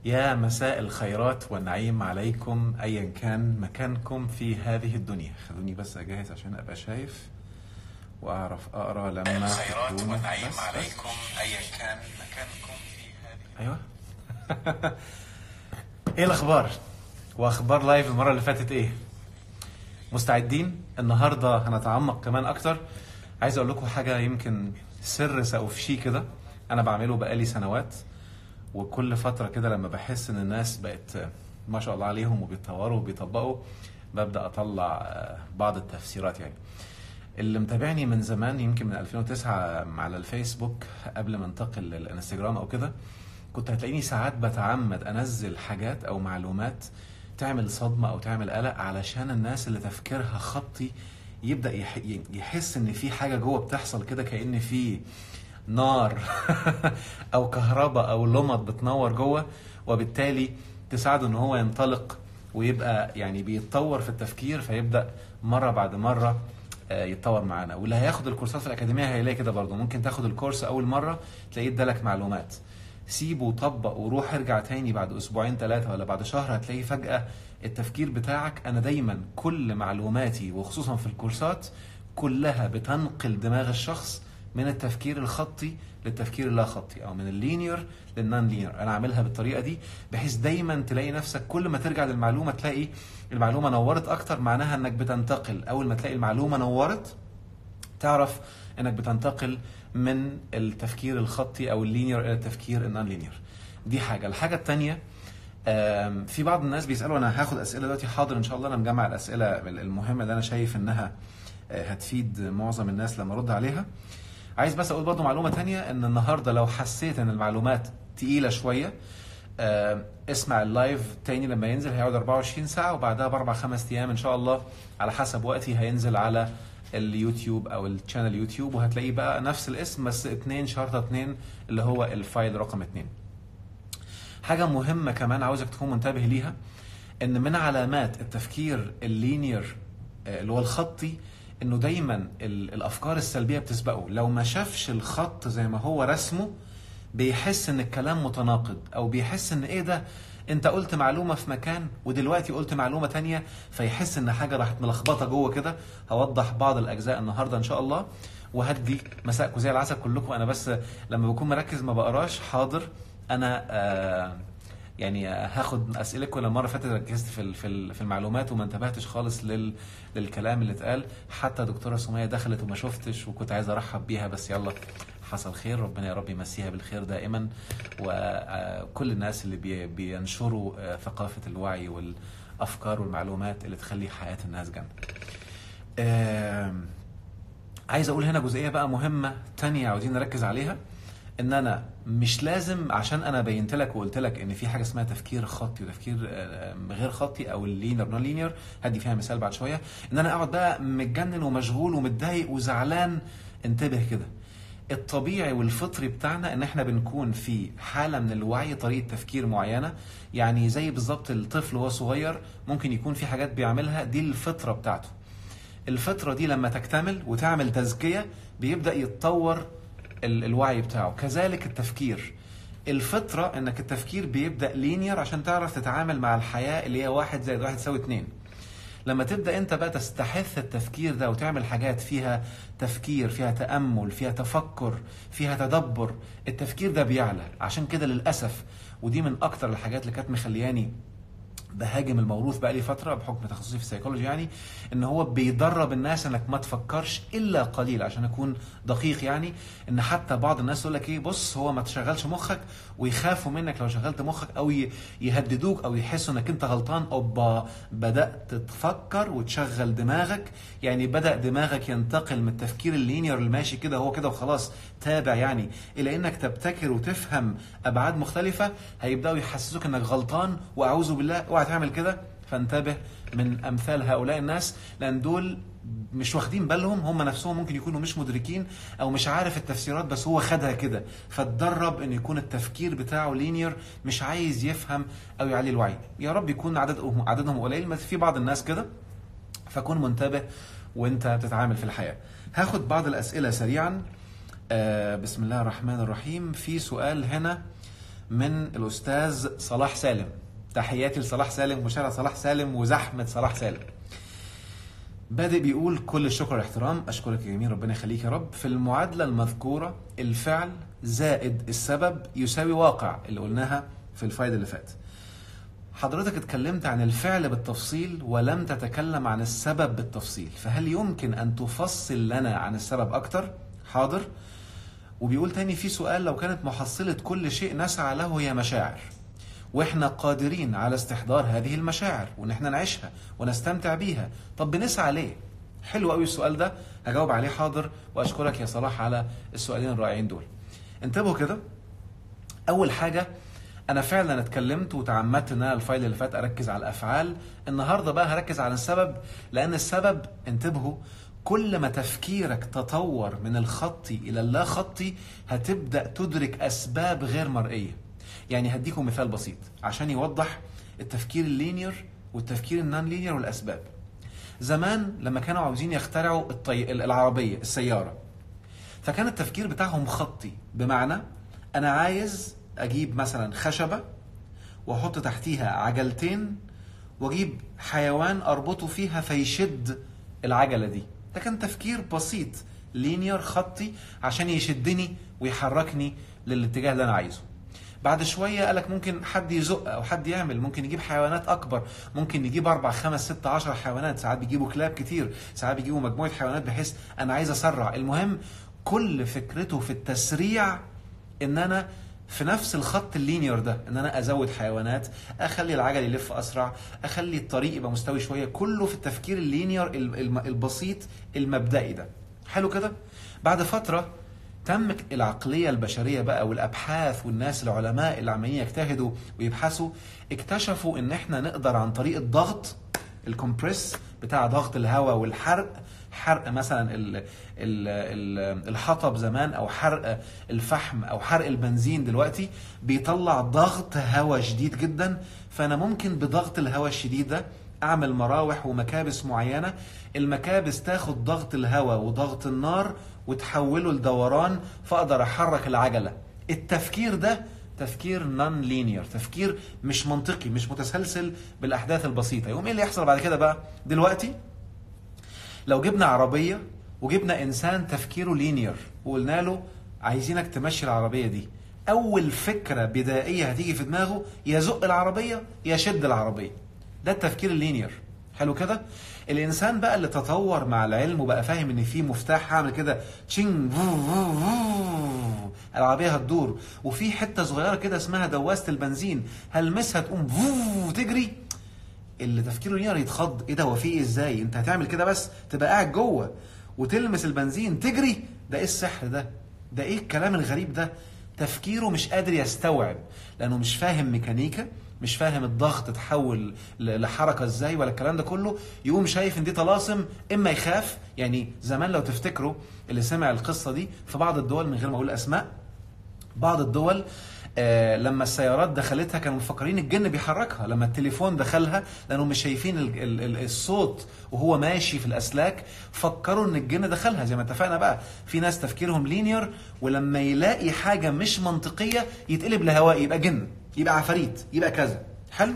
يا مساء الخيرات والنعيم عليكم ايا كان مكانكم في هذه الدنيا خلوني بس اجهز عشان ابقى شايف واعرف اقرا لما الخيرات تدوني. والنعيم بس- بس. عليكم ايا كان مكانكم في هذه ايوه ايه الاخبار واخبار لايف المره اللي فاتت ايه مستعدين النهارده هنتعمق كمان اكتر عايز اقول لكم حاجه يمكن سر سأفشيه كده انا بعمله بقالي سنوات وكل فتره كده لما بحس ان الناس بقت ما شاء الله عليهم وبيتطوروا وبيطبقوا ببدا اطلع آه، بعض التفسيرات يعني اللي متابعني من زمان يمكن من 2009 على الفيسبوك قبل ما انتقل للانستجرام او كده كنت هتلاقيني ساعات بتعمد انزل حاجات او معلومات تعمل صدمه او تعمل قلق علشان الناس اللي تفكيرها خطي يبدا يح- يحس ان في حاجه جوه بتحصل كده كان في نار او كهرباء او لمط بتنور جوه وبالتالي تساعده ان هو ينطلق ويبقى يعني بيتطور في التفكير فيبدا مره بعد مره آه، يتطور معانا واللي هياخد الكورسات في الاكاديميه هيلاقي كده برضه ممكن تاخد الكورس اول مره تلاقيه ادالك معلومات سيبه وطبق وروح ارجع تاني بعد اسبوعين ثلاثه ولا بعد شهر هتلاقي فجاه التفكير بتاعك انا دايما كل معلوماتي وخصوصا في الكورسات كلها بتنقل دماغ الشخص من التفكير الخطي للتفكير اللا خطي او من اللينير للنون لينير انا عاملها بالطريقه دي بحيث دايما تلاقي نفسك كل ما ترجع للمعلومه تلاقي المعلومه نورت اكتر معناها انك بتنتقل اول ما تلاقي المعلومه نورت تعرف انك بتنتقل من التفكير الخطي او اللينير الى التفكير النون لينير دي حاجه الحاجه الثانيه في بعض الناس بيسالوا انا هاخد اسئله دلوقتي حاضر ان شاء الله انا مجمع الاسئله المهمه اللي انا شايف انها آه، هتفيد معظم الناس لما ارد عليها عايز بس اقول برضو معلومه تانية ان النهارده لو حسيت ان المعلومات تقيله شويه آه، اسمع اللايف تاني لما ينزل هيقعد 24 ساعه وبعدها باربع خمس ايام ان شاء الله على حسب وقتي هينزل على اليوتيوب او الشانل يوتيوب وهتلاقيه بقى نفس الاسم بس اتنين شرطه اتنين اللي هو الفايل رقم اتنين حاجة مهمة كمان عاوزك تكون منتبه ليها ان من علامات التفكير اللينير آه، اللي هو الخطي انه دايما ال- الافكار السلبية بتسبقه لو ما شافش الخط زي ما هو رسمه بيحس ان الكلام متناقض او بيحس ان ايه ده انت قلت معلومة في مكان ودلوقتي قلت معلومة تانية فيحس ان حاجة راحت ملخبطة جوه كده هوضح بعض الاجزاء النهاردة ان شاء الله وهدي مساءكم زي العسل كلكم انا بس لما بكون مركز ما بقراش حاضر انا آه يعني هاخد اسئلتكم لما المره اللي فاتت ركزت في ال- في ال- في المعلومات وما انتبهتش خالص لل للكلام اللي اتقال حتى دكتوره سميه دخلت وما شفتش وكنت عايز ارحب بيها بس يلا حصل خير ربنا يا رب يمسيها بالخير دائما وكل الناس اللي بي- بينشروا آه، ثقافه الوعي والافكار والمعلومات اللي تخلي حياه الناس جنة. آم، عايز اقول هنا جزئيه بقى مهمه تانية عاوزين نركز عليها ان انا مش لازم عشان انا بينت لك وقلت لك ان في حاجه اسمها تفكير خطي وتفكير آه، غير خطي او اللينر نون لينير هدي فيها مثال بعد شويه ان انا اقعد بقى متجنن ومشغول ومتضايق وزعلان انتبه كده الطبيعي والفطري بتاعنا ان احنا بنكون في حاله من الوعي طريقه تفكير معينه يعني زي بالظبط الطفل وهو صغير ممكن يكون في حاجات بيعملها دي الفطره بتاعته الفترة دي لما تكتمل وتعمل تزكية بيبدأ يتطور ال- الوعي بتاعه كذلك التفكير الفطرة انك التفكير بيبدأ لينير عشان تعرف تتعامل مع الحياة اللي هي واحد زائد واحد يساوي اتنين لما تبدا انت بقى تستحث التفكير ده وتعمل حاجات فيها تفكير فيها تامل فيها تفكر فيها تدبر التفكير ده بيعلى عشان كده للاسف ودي من اكتر الحاجات اللي كانت مخلياني بهاجم الموروث بقى لي فتره بحكم تخصصي في السيكولوجي يعني ان هو بيدرب الناس انك ما تفكرش الا قليل عشان اكون دقيق يعني ان حتى بعض الناس يقول لك ايه بص هو ما تشغلش مخك ويخافوا منك لو شغلت مخك او ي- يهددوك او يحسوا انك انت غلطان او ب- بدات تفكر وتشغل دماغك يعني بدا دماغك ينتقل من التفكير اللينير اللي ماشي كده هو كده وخلاص تابع يعني الى انك تبتكر وتفهم ابعاد مختلفه هيبداوا يحسسوك انك غلطان واعوذ بالله اوعى تعمل كده فانتبه من امثال هؤلاء الناس لان دول مش واخدين بالهم هم نفسهم ممكن يكونوا مش مدركين او مش عارف التفسيرات بس هو خدها كده فتدرب ان يكون التفكير بتاعه لينير مش عايز يفهم او يعلي الوعي يا رب يكون عددهم عددهم قليل بس في بعض الناس كده فكون منتبه وانت بتتعامل في الحياه هاخد بعض الاسئله سريعا آه بسم الله الرحمن الرحيم في سؤال هنا من الاستاذ صلاح سالم تحياتي لصلاح سالم وشارع صلاح سالم وزحمه صلاح سالم بادئ بيقول كل الشكر والاحترام اشكرك يا جميل ربنا يخليك يا رب في المعادله المذكوره الفعل زائد السبب يساوي واقع اللي قلناها في الفايل اللي فات حضرتك اتكلمت عن الفعل بالتفصيل ولم تتكلم عن السبب بالتفصيل فهل يمكن ان تفصل لنا عن السبب اكتر حاضر وبيقول تاني في سؤال لو كانت محصلة كل شيء نسعى له هي مشاعر واحنا قادرين على استحضار هذه المشاعر وان احنا نعيشها ونستمتع بيها طب بنسعى ليه حلو قوي السؤال ده هجاوب عليه حاضر واشكرك يا صلاح على السؤالين الرائعين دول انتبهوا كده اول حاجه انا فعلا اتكلمت وتعمدت ان انا الفايل اللي فات اركز على الافعال النهارده بقى هركز على السبب لان السبب انتبهوا كل ما تفكيرك تطور من الخطي الى اللا خطي هتبدا تدرك اسباب غير مرئيه يعني هديكم مثال بسيط عشان يوضح التفكير اللينير والتفكير النون لينير والاسباب زمان لما كانوا عاوزين يخترعوا الطي... العربيه السياره فكان التفكير بتاعهم خطي بمعنى انا عايز اجيب مثلا خشبه واحط تحتيها عجلتين واجيب حيوان اربطه فيها فيشد العجله دي ده كان تفكير بسيط لينير خطي عشان يشدني ويحركني للاتجاه اللي انا عايزه بعد شويه قالك ممكن حد يزق او حد يعمل ممكن يجيب حيوانات اكبر ممكن يجيب اربع خمس ست عشر حيوانات ساعات بيجيبوا كلاب كتير ساعات بيجيبوا مجموعه حيوانات بحيث انا عايز اسرع المهم كل فكرته في التسريع ان انا في نفس الخط اللينير ده ان انا ازود حيوانات اخلي العجل يلف اسرع اخلي الطريق يبقى مستوي شويه كله في التفكير اللينير ال- الم- البسيط المبدئي ده حلو كده بعد فتره تم العقليه البشريه بقى والابحاث والناس العلماء اللي عمالين يجتهدوا ويبحثوا اكتشفوا ان احنا نقدر عن طريق الضغط الكومبريس بتاع ضغط الهواء والحرق حرق مثلا ال ال ال الحطب زمان او حرق الفحم او حرق البنزين دلوقتي بيطلع ضغط هواء شديد جدا فانا ممكن بضغط الهواء الشديد ده اعمل مراوح ومكابس معينه المكابس تاخد ضغط الهواء وضغط النار وتحوله لدوران فاقدر احرك العجله التفكير ده تفكير نون لينير تفكير مش منطقي مش متسلسل بالاحداث البسيطه يقوم ايه اللي يحصل بعد كده بقى دلوقتي لو جبنا عربيه وجبنا انسان تفكيره لينير وقلنا له عايزينك تمشي العربيه دي اول فكره بدائيه هتيجي في دماغه يزق العربيه يشد العربيه ده التفكير اللينير حلو كده الانسان بقى اللي تطور مع العلم وبقى فاهم ان في مفتاح هعمل كده تشينج فو فو فو العربيه هتدور وفي حته صغيره كده اسمها دواسه البنزين هلمسها تقوم فو تجري اللي تفكيره لينير يتخض ايه ده هو في ايه ازاي انت هتعمل كده بس تبقى قاعد جوه وتلمس البنزين تجري ده ايه السحر ده ده ايه الكلام الغريب ده تفكيره مش قادر يستوعب لانه مش فاهم ميكانيكا مش فاهم الضغط تحول ل- لحركه ازاي ولا الكلام ده كله يقوم شايف ان دي طلاسم اما يخاف يعني زمان لو تفتكروا اللي سمع القصه دي في بعض الدول من غير ما اقول اسماء بعض الدول آه، لما السيارات دخلتها كانوا مفكرين الجن بيحركها لما التليفون دخلها لانهم مش شايفين ال- ال- ال- الصوت وهو ماشي في الاسلاك فكروا ان الجن دخلها زي ما اتفقنا بقى في ناس تفكيرهم لينير ولما يلاقي حاجه مش منطقيه يتقلب لهواء يبقى جن يبقى عفاريت يبقى كذا حلو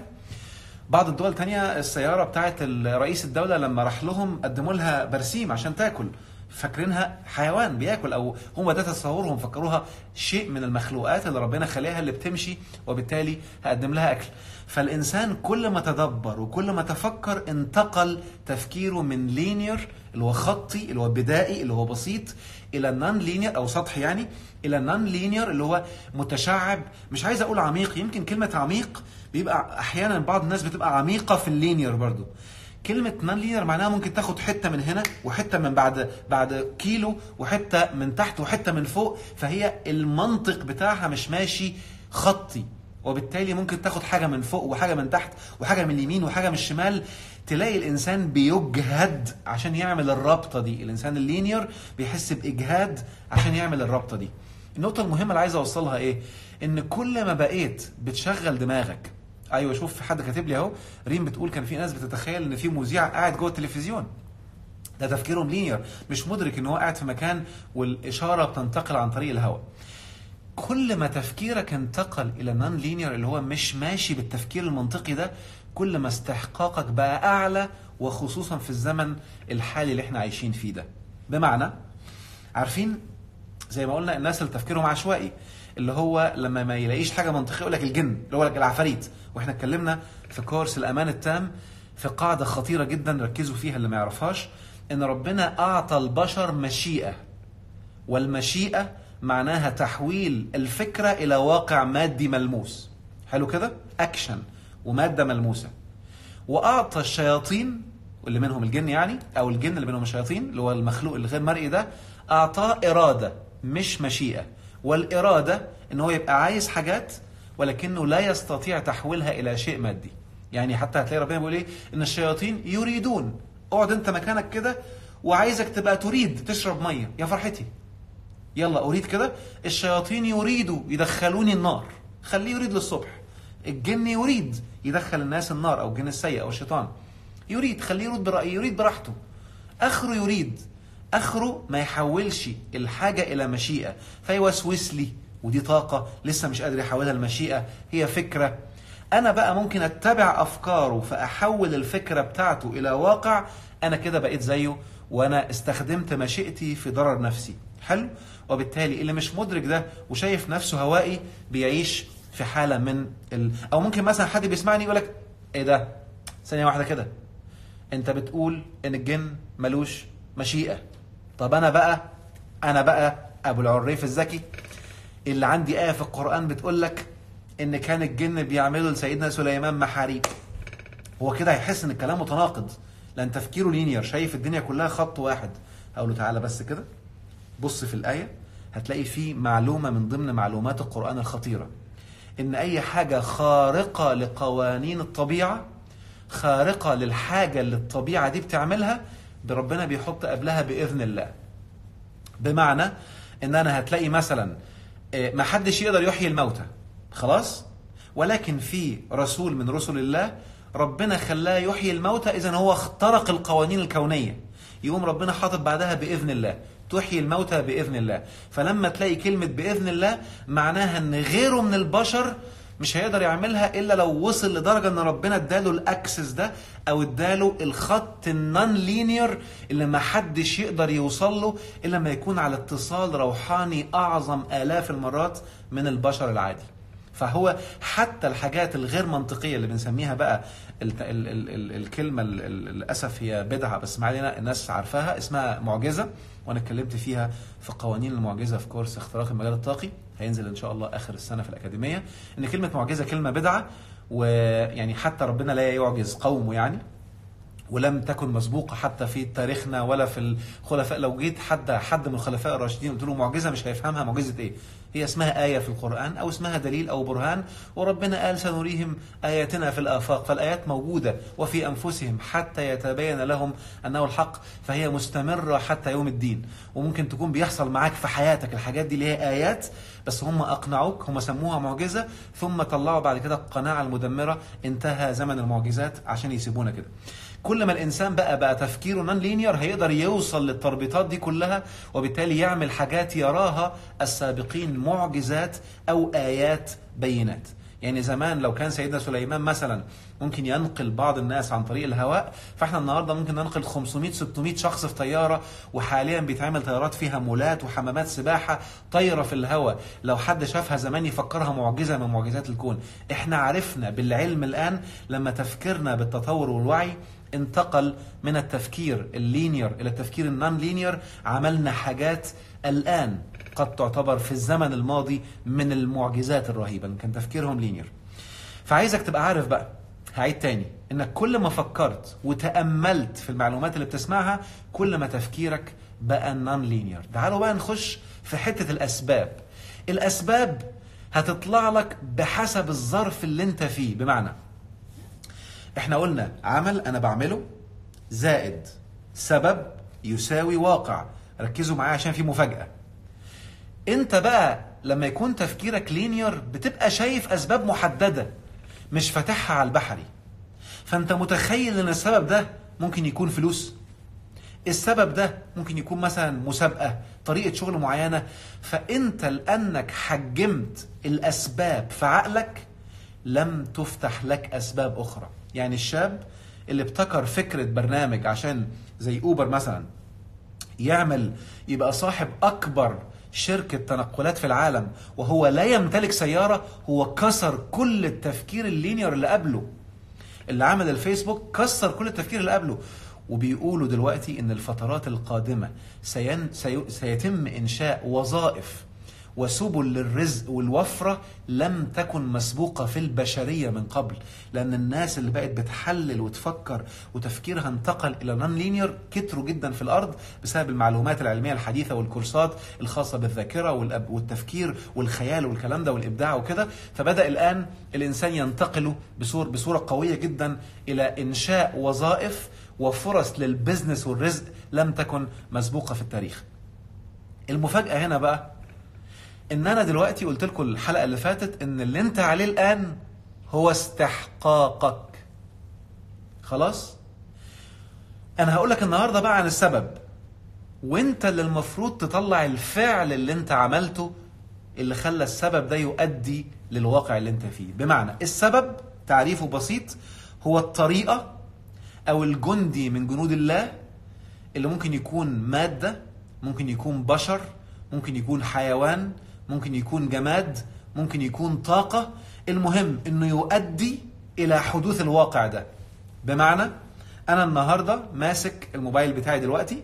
بعض الدول تانية السيارة بتاعت رئيس الدولة لما راح لهم قدموا لها برسيم عشان تاكل فاكرينها حيوان بياكل او هم ده تصورهم فكروها شيء من المخلوقات اللي ربنا خليها اللي بتمشي وبالتالي هقدم لها اكل فالانسان كل ما تدبر وكل ما تفكر انتقل تفكيره من لينير اللي هو خطي اللي هو بدائي اللي هو بسيط الى نون لينير او سطحي يعني الى نون لينير اللي هو متشعب مش عايز اقول عميق يمكن كلمه عميق بيبقى احيانا بعض الناس بتبقى عميقه في اللينير برضو كلمة نون لينير معناها ممكن تاخد حتة من هنا وحتة من بعد بعد كيلو وحتة من تحت وحتة من فوق فهي المنطق بتاعها مش ماشي خطي وبالتالي ممكن تاخد حاجة من فوق وحاجة من تحت وحاجة من اليمين وحاجة من الشمال تلاقي الإنسان بيجهد عشان يعمل الرابطة دي الإنسان اللينير بيحس بإجهاد عشان يعمل الرابطة دي النقطة المهمة اللي عايز أوصلها إيه؟ إن كل ما بقيت بتشغل دماغك ايوه شوف في حد كاتب لي اهو ريم بتقول كان في ناس بتتخيل ان في مذيع قاعد جوه التلفزيون ده تفكيرهم لينير مش مدرك ان هو قاعد في مكان والاشاره بتنتقل عن طريق الهواء كل ما تفكيرك انتقل الى نون لينير اللي هو مش ماشي بالتفكير المنطقي ده كل ما استحقاقك بقى اعلى وخصوصا في الزمن الحالي اللي احنا عايشين فيه ده بمعنى عارفين زي ما قلنا الناس اللي تفكيرهم عشوائي اللي هو لما ما يلاقيش حاجه منطقيه يقول لك الجن اللي هو لك العفاريت واحنا اتكلمنا في كورس الامان التام في قاعده خطيره جدا ركزوا فيها اللي ما يعرفهاش ان ربنا اعطى البشر مشيئه والمشيئه معناها تحويل الفكره الى واقع مادي ملموس حلو كده اكشن وماده ملموسه واعطى الشياطين واللي منهم الجن يعني او الجن اللي منهم الشياطين اللي هو المخلوق الغير مرئي ده اعطاه اراده مش مشيئه والاراده ان هو يبقى عايز حاجات ولكنه لا يستطيع تحويلها الى شيء مادي يعني حتى هتلاقي ربنا بيقول ايه ان الشياطين يريدون اقعد انت مكانك كده وعايزك تبقى تريد تشرب ميه يا فرحتي يلا اريد كده الشياطين يريدوا يدخلوني النار خليه يريد للصبح الجن يريد يدخل الناس النار او الجن السيء او الشيطان يريد خليه يريد برأيه يريد براحته اخره يريد اخره ما يحولش الحاجه الى مشيئه فيوسوس لي ودي طاقه لسه مش قادر يحولها لمشيئه هي فكره انا بقى ممكن اتبع افكاره فاحول الفكره بتاعته الى واقع انا كده بقيت زيه وانا استخدمت مشيئتي في ضرر نفسي حلو وبالتالي اللي مش مدرك ده وشايف نفسه هوائي بيعيش في حاله من ال... او ممكن مثلا حد بيسمعني يقول لك ايه ده ثانيه واحده كده انت بتقول ان الجن ملوش مشيئه طب انا بقى انا بقى ابو العريف الذكي اللي عندي ايه في القران بتقول لك ان كان الجن بيعملوا لسيدنا سليمان محاريب هو كده هيحس ان الكلام متناقض لان تفكيره لينير شايف الدنيا كلها خط واحد هقول له تعالى بس كده بص في الايه هتلاقي في معلومه من ضمن معلومات القران الخطيره ان اي حاجه خارقه لقوانين الطبيعه خارقه للحاجه اللي الطبيعه دي بتعملها ربنا بيحط قبلها باذن الله بمعنى ان انا هتلاقي مثلا آه، ما حدش يقدر يحيي الموتى خلاص ولكن في رسول من رسل الله ربنا خلاه يحيي الموتى اذا هو اخترق القوانين الكونيه يقوم ربنا حاطط بعدها باذن الله تحيي الموتى باذن الله فلما تلاقي كلمه باذن الله معناها ان غيره من البشر مش هيقدر يعملها الا لو وصل لدرجه ان ربنا اداله الاكسس ده او اداله الخط النون لينير اللي ما حدش يقدر يوصل له الا لما يكون على اتصال روحاني اعظم الاف المرات من البشر العادي فهو حتى الحاجات الغير منطقيه اللي بنسميها بقى ال ال ال ال الكلمه ال- ال- للاسف هي بدعه بس ما علينا الناس عارفاها اسمها معجزه وانا اتكلمت فيها في قوانين المعجزه في كورس اختراق المجال الطاقي هينزل ان شاء الله اخر السنه في الاكاديميه ان كلمه معجزه كلمه بدعه ويعني حتى ربنا لا يعجز قومه يعني ولم تكن مسبوقه حتى في تاريخنا ولا في الخلفاء لو جيت حد حد من الخلفاء الراشدين قلت له معجزه مش هيفهمها معجزه ايه؟ هي اسمها ايه في القران او اسمها دليل او برهان وربنا قال سنريهم اياتنا في الافاق فالايات موجوده وفي انفسهم حتى يتبين لهم انه الحق فهي مستمره حتى يوم الدين وممكن تكون بيحصل معاك في حياتك الحاجات دي اللي هي ايات بس هم اقنعوك هم سموها معجزه ثم طلعوا بعد كده القناعه المدمره انتهى زمن المعجزات عشان يسيبونا كده كل ما الانسان بقى بقى تفكيره نون لينير هيقدر يوصل للتربيطات دي كلها وبالتالي يعمل حاجات يراها السابقين معجزات او ايات بينات يعني زمان لو كان سيدنا سليمان مثلا ممكن ينقل بعض الناس عن طريق الهواء فاحنا النهارده ممكن ننقل 500 600 شخص في طياره وحاليا بيتعمل طيارات فيها مولات وحمامات سباحه طايره في الهواء لو حد شافها زمان يفكرها معجزه من معجزات الكون احنا عرفنا بالعلم الان لما تفكيرنا بالتطور والوعي انتقل من التفكير اللينير الى التفكير النون لينير عملنا حاجات الان قد تعتبر في الزمن الماضي من المعجزات الرهيبه إن كان تفكيرهم لينير فعايزك تبقى عارف بقى هعيد تاني انك كل ما فكرت وتاملت في المعلومات اللي بتسمعها كل ما تفكيرك بقى نون لينير تعالوا بقى نخش في حته الاسباب الاسباب هتطلع لك بحسب الظرف اللي انت فيه بمعنى احنا قلنا عمل انا بعمله زائد سبب يساوي واقع ركزوا معايا عشان في مفاجأة انت بقى لما يكون تفكيرك لينير بتبقى شايف اسباب محددة مش فاتحها على البحري فانت متخيل ان السبب ده ممكن يكون فلوس السبب ده ممكن يكون مثلا مسابقه طريقه شغل معينه فانت لانك حجمت الاسباب في عقلك لم تفتح لك اسباب اخرى يعني الشاب اللي ابتكر فكره برنامج عشان زي اوبر مثلا يعمل يبقى صاحب اكبر شركه تنقلات في العالم وهو لا يمتلك سياره هو كسر كل التفكير اللينير اللي قبله اللي عمل الفيسبوك كسر كل التفكير اللي قبله وبيقولوا دلوقتي ان الفترات القادمه سين سي سيتم انشاء وظائف وسبل للرزق والوفره لم تكن مسبوقه في البشريه من قبل لان الناس اللي بقت بتحلل وتفكر وتفكيرها انتقل الى نون لينير كتروا جدا في الارض بسبب المعلومات العلميه الحديثه والكورسات الخاصه بالذاكره والأب- والتفكير والخيال والكلام ده والابداع وكده فبدا الان الانسان ينتقل بصور بصوره قويه جدا الى انشاء وظائف وفرص للبزنس والرزق لم تكن مسبوقه في التاريخ. المفاجاه هنا بقى ان انا دلوقتي قلت لكم الحلقه اللي فاتت ان اللي انت عليه الان هو استحقاقك خلاص انا هقول لك النهارده بقى عن السبب وانت اللي المفروض تطلع الفعل اللي انت عملته اللي خلى السبب ده يؤدي للواقع اللي انت فيه بمعنى السبب تعريفه بسيط هو الطريقه او الجندي من جنود الله اللي ممكن يكون ماده ممكن يكون بشر ممكن يكون حيوان ممكن يكون جماد ممكن يكون طاقه المهم انه يؤدي الى حدوث الواقع ده بمعنى انا النهارده ماسك الموبايل بتاعي دلوقتي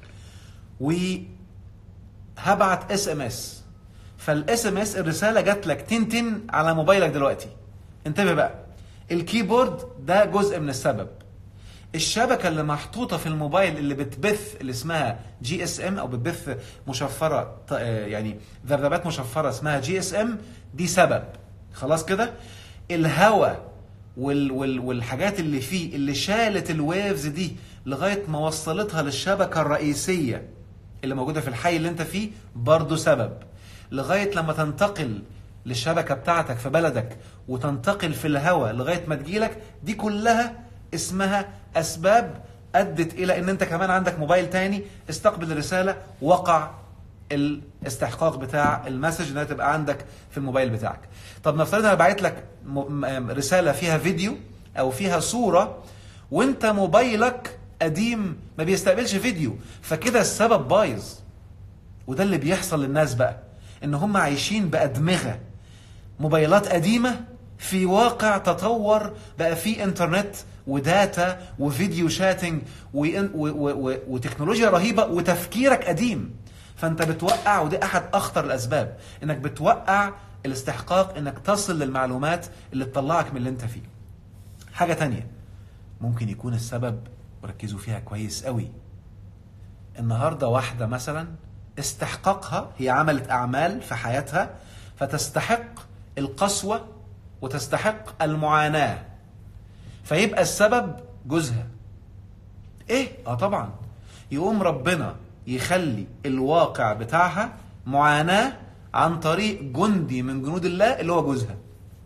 وهبعت اس ام اس فالاس ام اس الرساله جات لك تنتن على موبايلك دلوقتي انتبه بقى الكيبورد ده جزء من السبب الشبكه اللي محطوطه في الموبايل اللي بتبث اللي اسمها جي اس ام او بتبث مشفره ط- آه، يعني ذبذبات مشفره اسمها جي اس ام دي سبب خلاص كده الهواء وال وال والحاجات اللي فيه اللي شالت الويفز دي لغايه ما وصلتها للشبكه الرئيسيه اللي موجوده في الحي اللي انت فيه برضه سبب لغايه لما تنتقل للشبكه بتاعتك في بلدك وتنتقل في الهواء لغايه ما تجيلك دي كلها اسمها اسباب ادت الى ان انت كمان عندك موبايل تاني استقبل الرساله وقع الاستحقاق بتاع المسج انها تبقى عندك في الموبايل بتاعك طب نفترض انا باعت لك م- م- رساله فيها فيديو او فيها صوره وانت موبايلك قديم ما بيستقبلش فيديو فكده السبب بايظ وده اللي بيحصل للناس بقى ان هم عايشين بادمغه موبايلات قديمه في واقع تطور بقى فيه انترنت وداتا وفيديو شاتنج وإن- و- و- و- وتكنولوجيا رهيبه وتفكيرك قديم فانت بتوقع ودي احد اخطر الاسباب انك بتوقع الاستحقاق انك تصل للمعلومات اللي تطلعك من اللي انت فيه حاجه تانية ممكن يكون السبب وركزوا فيها كويس قوي النهارده واحده مثلا استحقاقها هي عملت اعمال في حياتها فتستحق القسوه وتستحق المعاناه فيبقى السبب جوزها ايه اه طبعا يقوم ربنا يخلي الواقع بتاعها معاناه عن طريق جندي من جنود الله اللي هو جوزها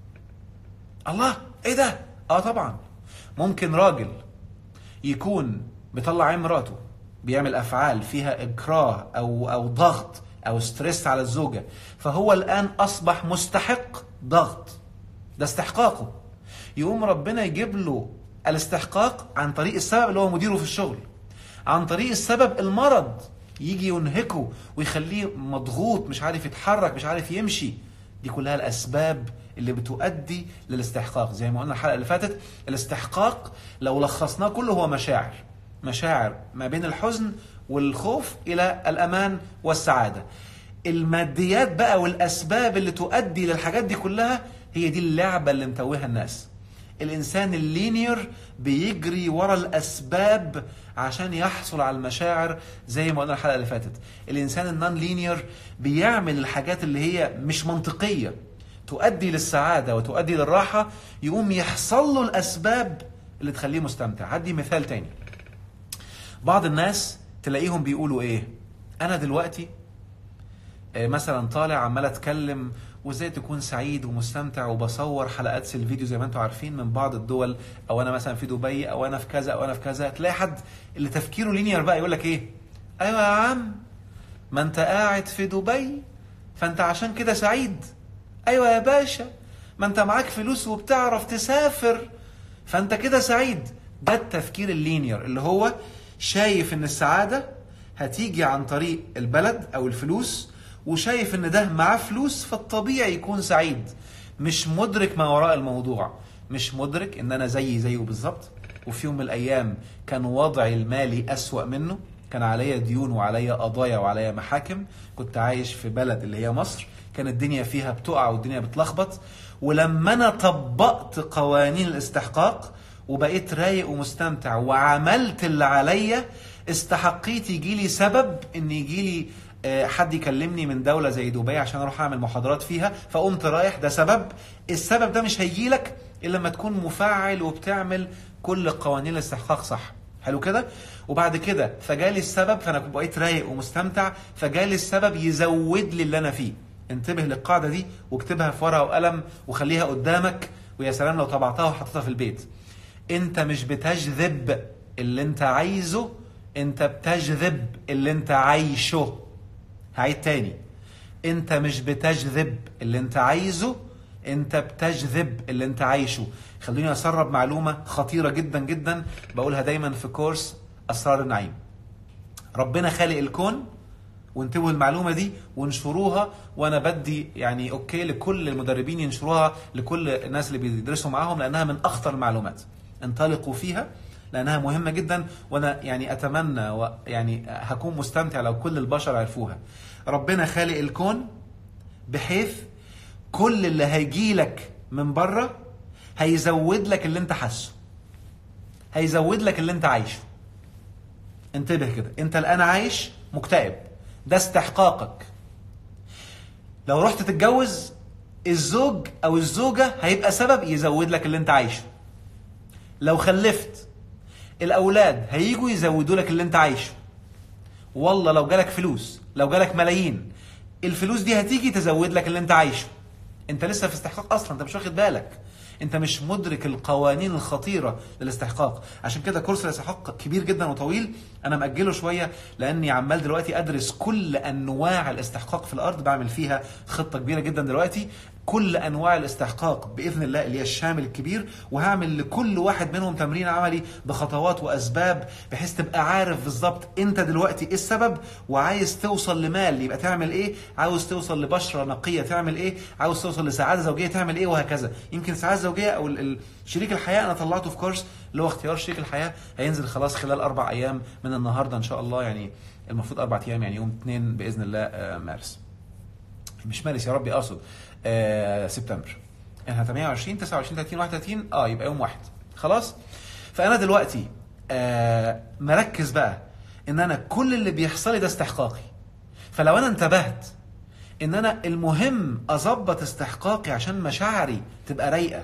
الله ايه ده اه طبعا ممكن راجل يكون بيطلع عين مراته بيعمل افعال فيها اكراه او او ضغط او ستريس على الزوجه فهو الان اصبح مستحق ضغط ده استحقاقه يقوم ربنا يجيب له الاستحقاق عن طريق السبب اللي هو مديره في الشغل عن طريق السبب المرض يجي ينهكه ويخليه مضغوط مش عارف يتحرك مش عارف يمشي دي كلها الاسباب اللي بتؤدي للاستحقاق زي ما قلنا الحلقه اللي فاتت الاستحقاق لو لخصناه كله هو مشاعر مشاعر ما بين الحزن والخوف الى الامان والسعاده الماديات بقى والاسباب اللي تؤدي للحاجات دي كلها هي دي اللعبه اللي متوهها الناس الانسان اللينير بيجري ورا الاسباب عشان يحصل على المشاعر زي ما قلنا الحلقه اللي فاتت الانسان النون لينير بيعمل الحاجات اللي هي مش منطقيه تؤدي للسعاده وتؤدي للراحه يقوم يحصل له الاسباب اللي تخليه مستمتع هدي مثال تاني بعض الناس تلاقيهم بيقولوا ايه انا دلوقتي آه، مثلا طالع عمال اتكلم وازاي تكون سعيد ومستمتع وبصور حلقات في الفيديو زي ما انتم عارفين من بعض الدول او انا مثلا في دبي او انا في كذا او انا في كذا تلاقي حد اللي تفكيره لينير بقى يقول لك ايه ايوه يا عم ما انت قاعد في دبي فانت عشان كده سعيد ايوه يا باشا ما انت معاك فلوس وبتعرف تسافر فانت كده سعيد ده التفكير اللينير اللي هو شايف ان السعاده هتيجي عن طريق البلد او الفلوس وشايف ان ده معاه فلوس فالطبيعي يكون سعيد مش مدرك ما وراء الموضوع مش مدرك ان انا زيي زيه بالظبط وفي يوم من الايام كان وضعي المالي اسوأ منه كان عليا ديون وعليا قضايا وعليا محاكم كنت عايش في بلد اللي هي مصر كان الدنيا فيها بتقع والدنيا بتلخبط ولما انا طبقت قوانين الاستحقاق وبقيت رايق ومستمتع وعملت اللي عليا استحقيت يجي لي سبب ان يجي لي آه، حد يكلمني من دولة زي دبي عشان اروح اعمل محاضرات فيها فقمت رايح ده سبب السبب ده مش هيجي لك الا لما تكون مفعل وبتعمل كل قوانين الاستحقاق صح حلو كده وبعد كده فجالي السبب فانا بقيت رايق ومستمتع فجالي السبب يزود لي اللي انا فيه انتبه للقاعدة دي واكتبها في ورقة وقلم وخليها قدامك ويا سلام لو طبعتها وحطيتها في البيت انت مش بتجذب اللي انت عايزه انت بتجذب اللي انت عايشه هعيد تاني انت مش بتجذب اللي انت عايزه انت بتجذب اللي انت عايشه خليني اسرب معلومة خطيرة جدا جدا بقولها دايما في كورس اسرار النعيم ربنا خالق الكون وانتبهوا المعلومة دي وانشروها وانا بدي يعني اوكي لكل المدربين ينشروها لكل الناس اللي بيدرسوا معاهم لانها من اخطر المعلومات انطلقوا فيها لانها مهمة جدا وانا يعني اتمنى ويعني هكون مستمتع لو كل البشر عرفوها ربنا خالق الكون بحيث كل اللي هيجي لك من بره هيزود لك اللي انت حاسه هيزود لك اللي انت عايشه انتبه كده انت الان عايش مكتئب ده استحقاقك لو رحت تتجوز الزوج او الزوجه هيبقى سبب يزود لك اللي انت عايشه لو خلفت الاولاد هيجوا يزودوا لك اللي انت عايشه والله لو جالك فلوس لو جالك ملايين الفلوس دي هتيجي تزود لك اللي انت عايشه انت لسه في استحقاق اصلا انت مش واخد بالك انت مش مدرك القوانين الخطيره للاستحقاق عشان كده كورس الاستحقاق كبير جدا وطويل انا ماجله شويه لاني عمال دلوقتي ادرس كل انواع الاستحقاق في الارض بعمل فيها خطه كبيره جدا دلوقتي كل انواع الاستحقاق باذن الله اللي هي الشامل الكبير وهعمل لكل واحد منهم تمرين عملي بخطوات واسباب بحيث تبقى عارف بالظبط انت دلوقتي ايه السبب وعايز توصل لمال يبقى تعمل ايه عاوز توصل لبشره نقيه تعمل ايه عاوز توصل لسعاده زوجيه تعمل ايه وهكذا يمكن السعاده الزوجيه او ال- ال- شريك الحياه انا طلعته في كورس اللي هو اختيار شريك الحياه هينزل خلاص خلال اربع ايام من النهارده ان شاء الله يعني المفروض اربع ايام يعني يوم 2 باذن الله آه، مارس مش مارس يا ربي اقصد آه سبتمبر احنا 28 29 30 31 اه يبقى يوم واحد خلاص فانا دلوقتي آه مركز بقى ان انا كل اللي بيحصل لي ده استحقاقي فلو انا انتبهت ان انا المهم اظبط استحقاقي عشان مشاعري تبقى رايقه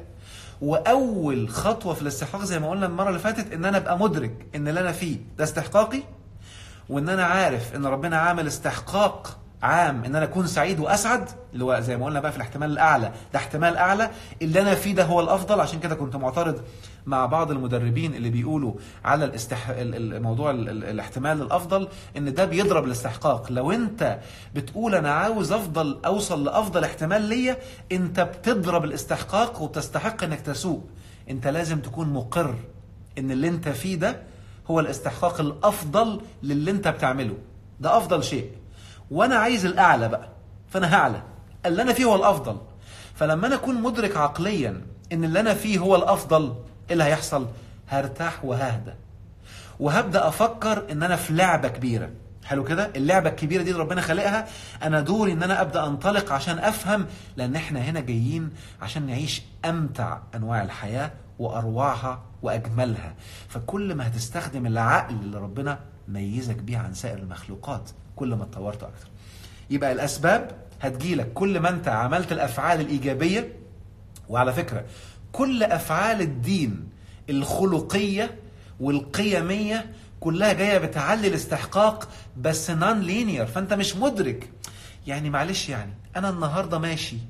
واول خطوه في الاستحقاق زي ما قلنا المره اللي فاتت ان انا ابقى مدرك ان اللي انا فيه ده استحقاقي وان انا عارف ان ربنا عامل استحقاق عام ان انا اكون سعيد واسعد اللي هو زي ما قلنا بقى في الاحتمال الاعلى ده احتمال اعلى اللي انا فيه ده هو الافضل عشان كده كنت معترض مع بعض المدربين اللي بيقولوا على الاستح... ال- ال- الموضوع ال... ال- الاحتمال الافضل ان ده بيضرب الاستحقاق لو انت بتقول انا عاوز افضل اوصل لافضل احتمال ليا انت بتضرب الاستحقاق وبتستحق انك تسوق انت لازم تكون مقر ان اللي انت فيه ده هو الاستحقاق الافضل للي انت بتعمله ده افضل شيء وانا عايز الاعلى بقى فانا هعلى اللي انا فيه هو الافضل فلما انا اكون مدرك عقليا ان اللي انا فيه هو الافضل ايه اللي هيحصل هرتاح وههدى وهبدا افكر ان انا في لعبه كبيره حلو كده اللعبه الكبيره دي اللي ربنا خالقها انا دوري ان انا ابدا انطلق عشان افهم لان احنا هنا جايين عشان نعيش امتع انواع الحياه واروعها واجملها فكل ما هتستخدم العقل اللي ربنا ميزك بيه عن سائر المخلوقات كل ما اتطورت اكتر يبقى الاسباب هتجيلك كل ما انت عملت الافعال الايجابيه وعلى فكره كل افعال الدين الخلقيه والقيميه كلها جايه بتعلي الاستحقاق بس نون لينير فانت مش مدرك يعني معلش يعني انا النهارده ماشي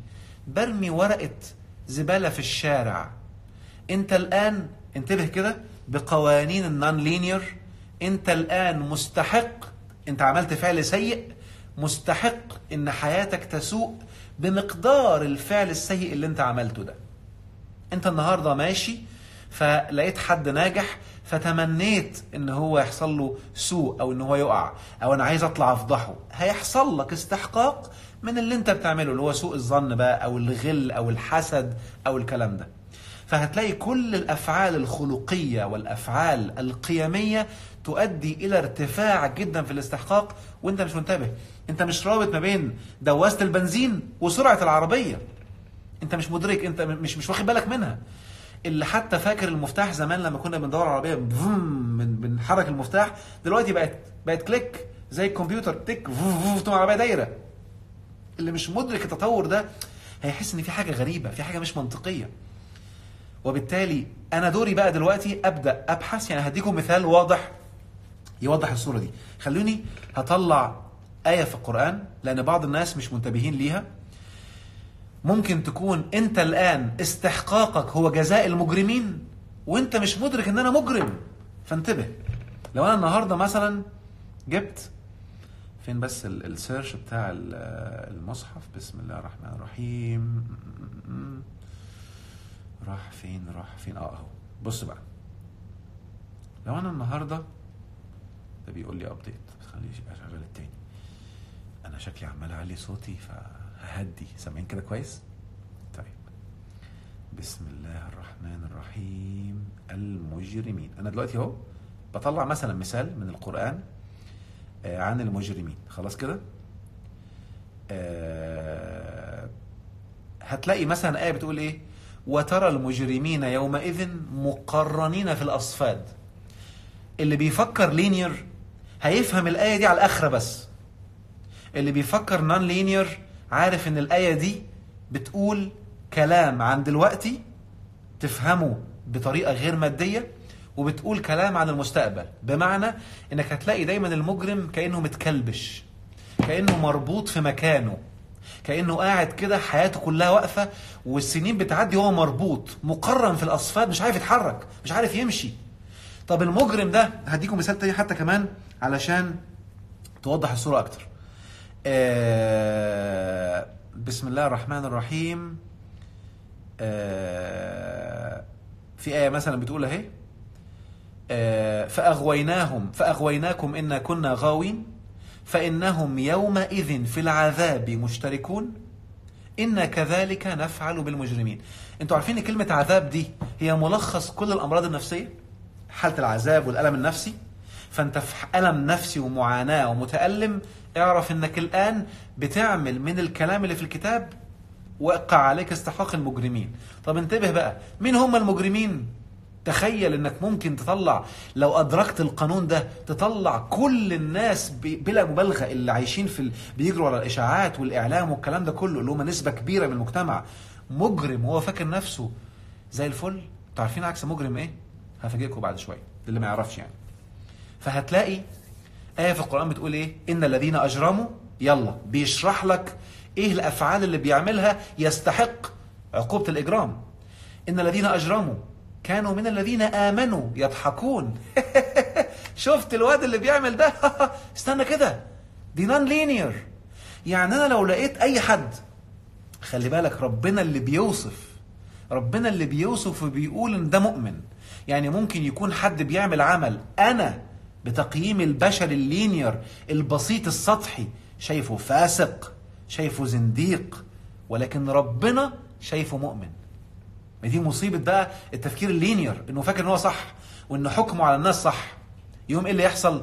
برمي ورقه زباله في الشارع انت الان انتبه كده بقوانين النون لينير انت الان مستحق انت عملت فعل سيء مستحق ان حياتك تسوء بمقدار الفعل السيء اللي انت عملته ده انت النهارده ماشي فلقيت حد ناجح فتمنيت ان هو يحصل له سوء او ان هو يقع او انا عايز اطلع افضحه هيحصل لك استحقاق من اللي انت بتعمله اللي هو سوء الظن بقى او الغل او الحسد او الكلام ده فهتلاقي كل الافعال الخلقيه والافعال القيميه تؤدي الى ارتفاع جدا في الاستحقاق وانت مش منتبه انت مش رابط ما بين دواسه البنزين وسرعه العربيه انت مش مدرك انت مش مش واخد بالك منها اللي حتى فاكر المفتاح زمان لما كنا بندور على العربيه بفم من بنحرك المفتاح دلوقتي بقت بقت كليك زي الكمبيوتر تك فوف تقوم العربيه دايره اللي مش مدرك التطور ده هيحس ان في حاجه غريبه في حاجه مش منطقيه وبالتالي انا دوري بقى دلوقتي ابدا ابحث يعني هديكم مثال واضح يوضح الصوره دي خلوني هطلع ايه في القران لان بعض الناس مش منتبهين ليها ممكن تكون انت الان استحقاقك هو جزاء المجرمين وانت مش مدرك ان انا مجرم فانتبه لو انا النهارده مثلا جبت فين بس ال- السيرش بتاع ال- المصحف بسم الله الرحمن الرحيم راح فين راح فين اه اهو بص بقى لو انا النهارده ده بيقول لي ابديت خليني اشغل التاني انا شكلي عمال اعلي صوتي فههدي سامعين كده كويس طيب بسم الله الرحمن الرحيم المجرمين انا دلوقتي اهو بطلع مثلا مثال من القران آه، عن المجرمين خلاص كده آه، هتلاقي مثلا آية بتقول إيه وترى المجرمين يومئذ مقرنين في الأصفاد اللي بيفكر لينير هيفهم الآية دي على الآخرة بس اللي بيفكر نون لينير عارف إن الآية دي بتقول كلام عن دلوقتي تفهمه بطريقة غير مادية وبتقول كلام عن المستقبل بمعنى انك هتلاقي دايما المجرم كانه متكلبش كانه مربوط في مكانه كانه قاعد كده حياته كلها واقفه والسنين بتعدي وهو مربوط مقرن في الاصفاد مش عارف يتحرك مش عارف يمشي طب المجرم ده هديكم مثال تاني حتى كمان علشان توضح الصوره اكتر آه بسم الله الرحمن الرحيم آه في آية مثلا بتقول اهي آه، فأغويناهم فأغويناكم إنا كنا غاوين فإنهم يومئذ في العذاب مشتركون إنا كذلك نفعل بالمجرمين انتوا عارفين ان كلمة عذاب دي هي ملخص كل الأمراض النفسية حالة العذاب والألم النفسي فأنت في ألم نفسي ومعاناة ومتألم اعرف انك الآن بتعمل من الكلام اللي في الكتاب وقع عليك استحقاق المجرمين طب انتبه بقى مين هم المجرمين تخيل انك ممكن تطلع لو ادركت القانون ده تطلع كل الناس ب- بلا مبالغه اللي عايشين في ال... بيجروا على الاشاعات والاعلام والكلام ده كله اللي هم نسبه كبيره من المجتمع مجرم وهو فاكر نفسه زي الفل انتوا عارفين عكس مجرم ايه؟ هفاجئكم بعد شويه اللي ما يعرفش يعني فهتلاقي آية في القرآن بتقول إيه؟ إن الذين أجرموا يلا بيشرح لك إيه الأفعال اللي بيعملها يستحق عقوبة الإجرام. إن الذين أجرموا كانوا من الذين آمنوا يضحكون. شفت الواد اللي بيعمل ده؟ استنى كده دي نون لينير. يعني أنا لو لقيت أي حد خلي بالك ربنا اللي بيوصف ربنا اللي بيوصف وبيقول ان ده مؤمن يعني ممكن يكون حد بيعمل عمل انا بتقييم البشر اللينير البسيط السطحي شايفه فاسق شايفه زنديق ولكن ربنا شايفه مؤمن ما دي مصيبة بقى التفكير اللينير انه فاكر ان هو صح وان حكمه على الناس صح يوم ايه اللي يحصل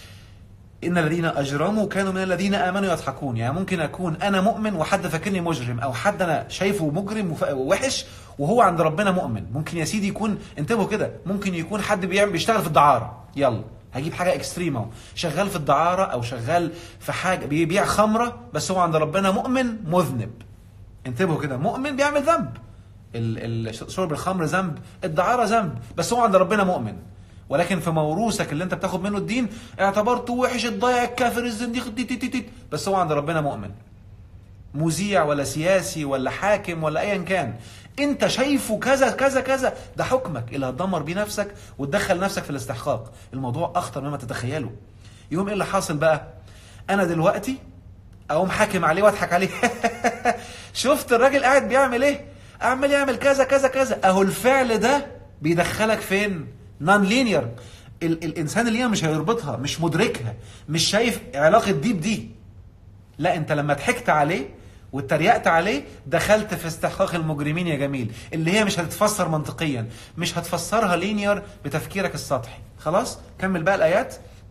ان الذين اجرموا كانوا من الذين امنوا يضحكون يعني ممكن اكون انا مؤمن وحد فاكرني مجرم او حد انا شايفه مجرم وف- ووحش وهو عند ربنا مؤمن ممكن يا سيدي يكون انتبهوا كده ممكن يكون حد بيعمل بيشتغل في الدعاره يلا هجيب حاجه اكستريم اهو شغال في الدعاره او شغال في حاجه بيبيع خمره بس هو عند ربنا مؤمن مذنب انتبهوا كده مؤمن بيعمل ذنب ال- ال- شرب الخمر ذنب الدعاره ذنب بس هو عند ربنا مؤمن ولكن في موروثك اللي انت بتاخد منه الدين اعتبرته وحش الضايع الكافر الزنديق دي دي دي دي بس هو عند ربنا مؤمن مذيع ولا سياسي ولا حاكم ولا ايا كان انت شايفه كذا كذا كذا ده حكمك اللي هتدمر بيه نفسك وتدخل نفسك في الاستحقاق الموضوع اخطر مما تتخيله يوم ايه اللي حاصل بقى انا دلوقتي اقوم حاكم عليه واضحك عليه شفت الراجل قاعد بيعمل ايه عمال يعمل كذا كذا كذا اهو الفعل ده بيدخلك فين نون لينير ال- الانسان اللي هي مش هيربطها مش مدركها مش شايف علاقه دي بدي لا انت لما ضحكت عليه واتريقت عليه دخلت في استحقاق المجرمين يا جميل اللي هي مش هتتفسر منطقيا مش هتفسرها لينير بتفكيرك السطحي خلاص كمل بقى الايات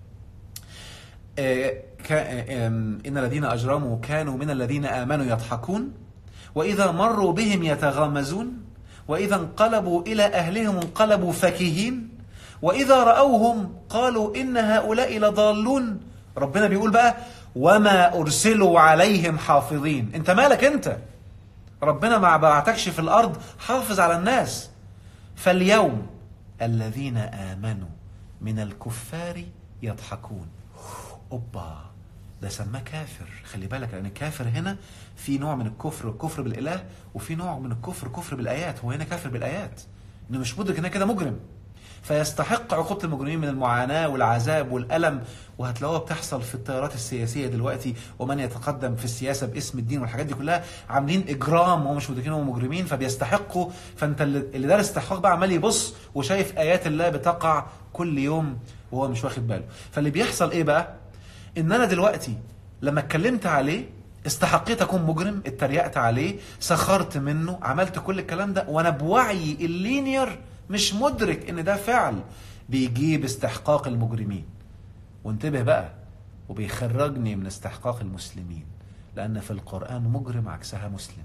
آه، كا- آم، إن الذين أجرموا كانوا من الذين آمنوا يضحكون وإذا مروا بهم يتغامزون وإذا انقلبوا إلى أهلهم انقلبوا فكهين وإذا رأوهم قالوا إن هؤلاء لضالون ربنا بيقول بقى وما أرسلوا عليهم حافظين أنت مالك أنت ربنا ما بعتكش في الأرض حافظ على الناس فاليوم الذين آمنوا من الكفار يضحكون اوبا ده سماه كافر خلي بالك لان الكافر هنا في نوع من الكفر الكفر بالاله وفي نوع من الكفر كفر بالايات هو هنا كافر بالايات انه مش مدرك انه كده مجرم فيستحق عقوبة المجرمين من المعاناة والعذاب والألم وهتلاقوها بتحصل في التيارات السياسية دلوقتي ومن يتقدم في السياسة باسم الدين والحاجات دي كلها عاملين إجرام وهم مش مدركين هم مجرمين فبيستحقوا فأنت اللي اللي دارس استحقاق بقى عمال يبص وشايف آيات الله بتقع كل يوم وهو مش واخد باله فاللي بيحصل إيه بقى؟ ان انا دلوقتي لما اتكلمت عليه استحقيت اكون مجرم اتريقت عليه سخرت منه عملت كل الكلام ده وانا بوعي اللينير مش مدرك ان ده فعل بيجيب استحقاق المجرمين وانتبه بقى وبيخرجني من استحقاق المسلمين لان في القران مجرم عكسها مسلم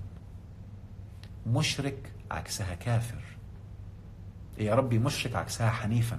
مشرك عكسها كافر يا ربي مشرك عكسها حنيفا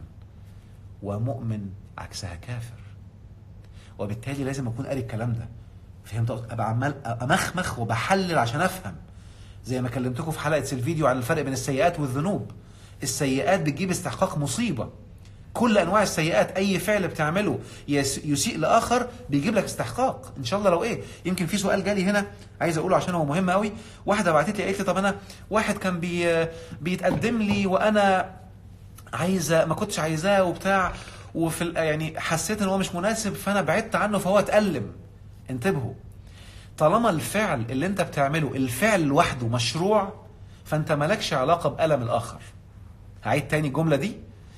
ومؤمن عكسها كافر وبالتالي لازم اكون قاري الكلام ده فهمت قصدي؟ ابقى عمال امخمخ وبحلل عشان افهم زي ما كلمتكم في حلقه الفيديو عن الفرق بين السيئات والذنوب السيئات بتجيب استحقاق مصيبه كل انواع السيئات اي فعل بتعمله يس- يسيء لاخر بيجيب لك استحقاق ان شاء الله لو ايه يمكن في سؤال جالي هنا عايز اقوله عشان هو مهم قوي واحده بعتت لي قالت لي طب انا واحد كان بي بيتقدم لي وانا عايزه ما كنتش عايزاه وبتاع وفي ال- يعني حسيت ان هو مش مناسب فانا بعدت عنه فهو اتألم انتبهوا طالما الفعل اللي انت بتعمله الفعل لوحده مشروع فانت مالكش علاقه بألم الاخر هعيد تاني الجمله دي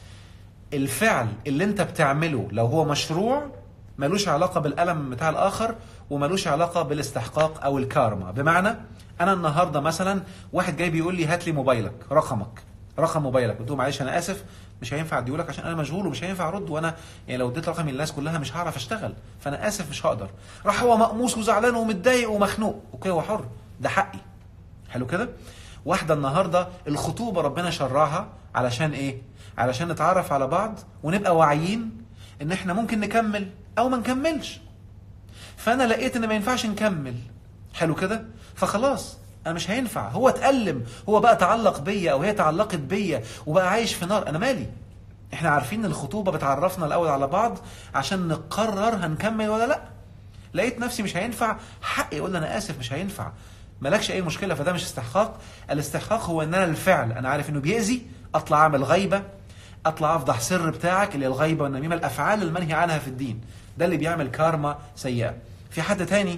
الفعل اللي انت بتعمله لو هو مشروع ملوش علاقه بالالم بتاع الاخر وملوش علاقه بالاستحقاق او الكارما بمعنى انا النهارده مثلا واحد جاي بيقول لي هات لي موبايلك رقمك رقم موبايلك قلت له معلش انا اسف مش هينفع اديهولك عشان انا مشغول ومش هينفع ارد وانا يعني لو اديت رقمي للناس كلها مش هعرف اشتغل فانا اسف مش هقدر راح هو مقموس وزعلان ومتضايق ومخنوق اوكي هو حر ده حقي حلو كده واحدة النهاردة الخطوبة ربنا شرعها علشان ايه علشان نتعرف على بعض ونبقى واعيين ان احنا ممكن نكمل او ما نكملش فانا لقيت ان ما ينفعش نكمل حلو كده فخلاص انا مش هينفع هو اتألم هو بقى تعلق بيا او هي تعلقت بيا وبقى عايش في نار انا مالي احنا عارفين ان الخطوبة بتعرفنا الاول على بعض عشان نقرر هنكمل ولا لا لقيت نفسي مش هينفع حقي اقول له انا اسف مش هينفع مالكش اي مشكله فده مش استحقاق الاستحقاق هو ان انا الفعل انا عارف انه بيأذي اطلع اعمل غيبه اطلع افضح سر بتاعك اللي هي الغيبه والنميمه الافعال المنهي عنها في الدين ده اللي بيعمل كارما سيئه في حد تاني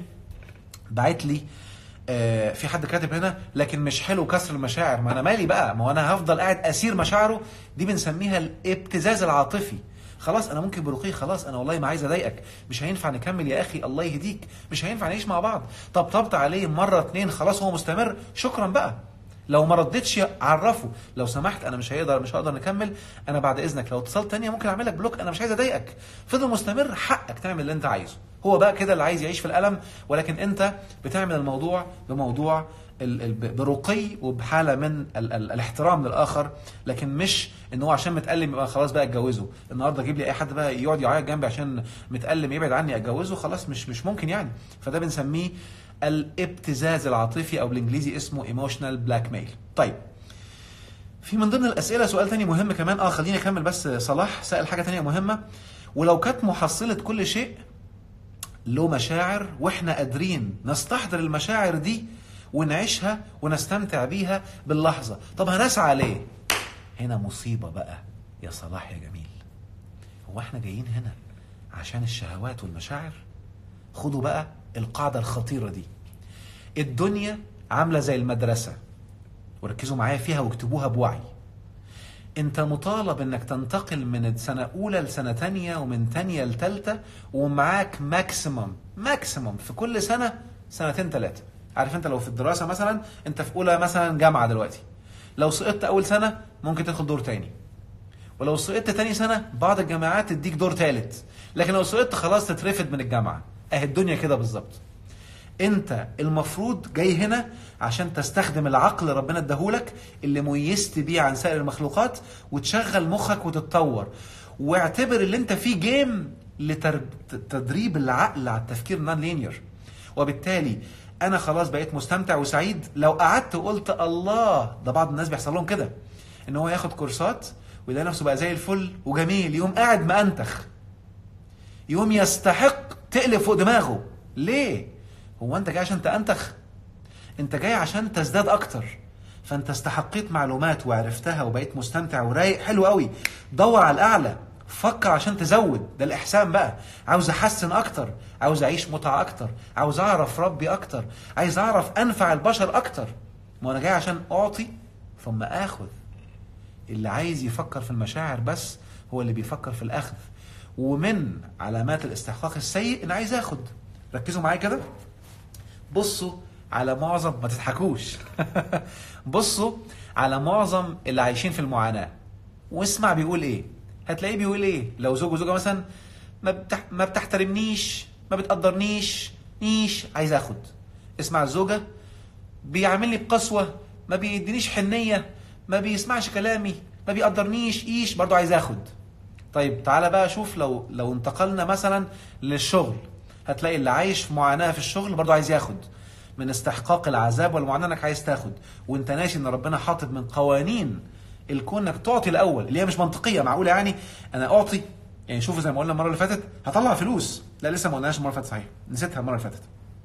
بعت لي آه، في حد كاتب هنا لكن مش حلو كسر المشاعر ما انا مالي بقى ما هو انا هفضل قاعد اسير مشاعره دي بنسميها الابتزاز العاطفي خلاص انا ممكن برقي خلاص انا والله ما عايز اضايقك مش هينفع نكمل يا اخي الله يهديك مش هينفع نعيش مع بعض طبطبت عليه مره اتنين خلاص هو مستمر شكرا بقى لو ما ردتش عرفه لو سمحت انا مش هيقدر مش هقدر نكمل انا بعد اذنك لو اتصلت تانية ممكن اعمل لك بلوك انا مش عايز اضايقك فضل مستمر حقك تعمل اللي انت عايزه هو بقى كده اللي عايز يعيش في الالم ولكن انت بتعمل الموضوع بموضوع ال- ال- برقي وبحاله من ال ال الاحترام للاخر لكن مش ان هو عشان متالم يبقى خلاص بقى اتجوزه النهارده اجيب لي اي حد بقى يقعد يعيط جنبي عشان متالم يبعد عني اتجوزه خلاص مش مش ممكن يعني فده بنسميه الابتزاز العاطفي او بالانجليزي اسمه ايموشنال بلاك ميل طيب في من ضمن الاسئله سؤال تاني مهم كمان اه خليني اكمل بس صلاح سال حاجه تانية مهمه ولو كانت محصله كل شيء له مشاعر واحنا قادرين نستحضر المشاعر دي ونعيشها ونستمتع بيها باللحظة طب هنسعى ليه هنا مصيبة بقى يا صلاح يا جميل هو احنا جايين هنا عشان الشهوات والمشاعر خدوا بقى القاعدة الخطيرة دي الدنيا عاملة زي المدرسة وركزوا معايا فيها واكتبوها بوعي انت مطالب انك تنتقل من سنة اولى لسنة تانية ومن تانية لتالتة ومعاك ماكسيمم ماكسيمم في كل سنة سنتين تلاتة عارف انت لو في الدراسة مثلا انت في اولى مثلا جامعة دلوقتي لو سقطت اول سنة ممكن تدخل دور تاني ولو سقطت تاني سنة بعض الجامعات تديك دور تالت لكن لو سقطت خلاص تترفد من الجامعة اهي الدنيا كده بالظبط انت المفروض جاي هنا عشان تستخدم العقل ربنا اداهولك اللي ميزت بيه عن سائر المخلوقات وتشغل مخك وتتطور واعتبر اللي انت فيه جيم لتدريب العقل على التفكير نون لينير وبالتالي انا خلاص بقيت مستمتع وسعيد لو قعدت وقلت الله ده بعض الناس بيحصل لهم كده ان هو ياخد كورسات ويلاقي نفسه بقى زي الفل وجميل يقوم قاعد مأنتخ يقوم يستحق تقلب فوق دماغه ليه هو انت جاي عشان تأنتخ انت جاي عشان تزداد اكتر فانت استحقيت معلومات وعرفتها وبقيت مستمتع ورايق حلو قوي دور على الاعلى فكر عشان تزود ده الاحسان بقى عاوز احسن اكتر عاوز اعيش متعه اكتر عاوز اعرف ربي اكتر عايز اعرف انفع البشر اكتر ما انا جاي عشان اعطي ثم اخذ اللي عايز يفكر في المشاعر بس هو اللي بيفكر في الاخذ ومن علامات الاستحقاق السيء ان عايز اخد ركزوا معايا كده بصوا على معظم ما تضحكوش بصوا على معظم اللي عايشين في المعاناة واسمع بيقول ايه هتلاقيه بيقول ايه لو زوج وزوجة مثلا ما, بتح... ما بتحترمنيش ما بتقدرنيش نيش عايز اخد اسمع الزوجة بيعاملني بقسوة ما بيدينيش حنية ما بيسمعش كلامي ما بيقدرنيش ايش برضو عايز اخد طيب تعالى بقى شوف لو لو انتقلنا مثلا للشغل هتلاقي اللي عايش في معاناه في الشغل برضه عايز ياخد من استحقاق العذاب والمعاناه انك عايز تاخد وانت ناسي ان ربنا حاطط من قوانين الكون انك تعطي الاول اللي هي مش منطقيه معقوله يعني انا اعطي يعني شوفوا زي ما قلنا المره اللي فاتت هطلع فلوس لا لسه ما قلناش المره اللي فاتت صحيح نسيتها المره اللي فاتت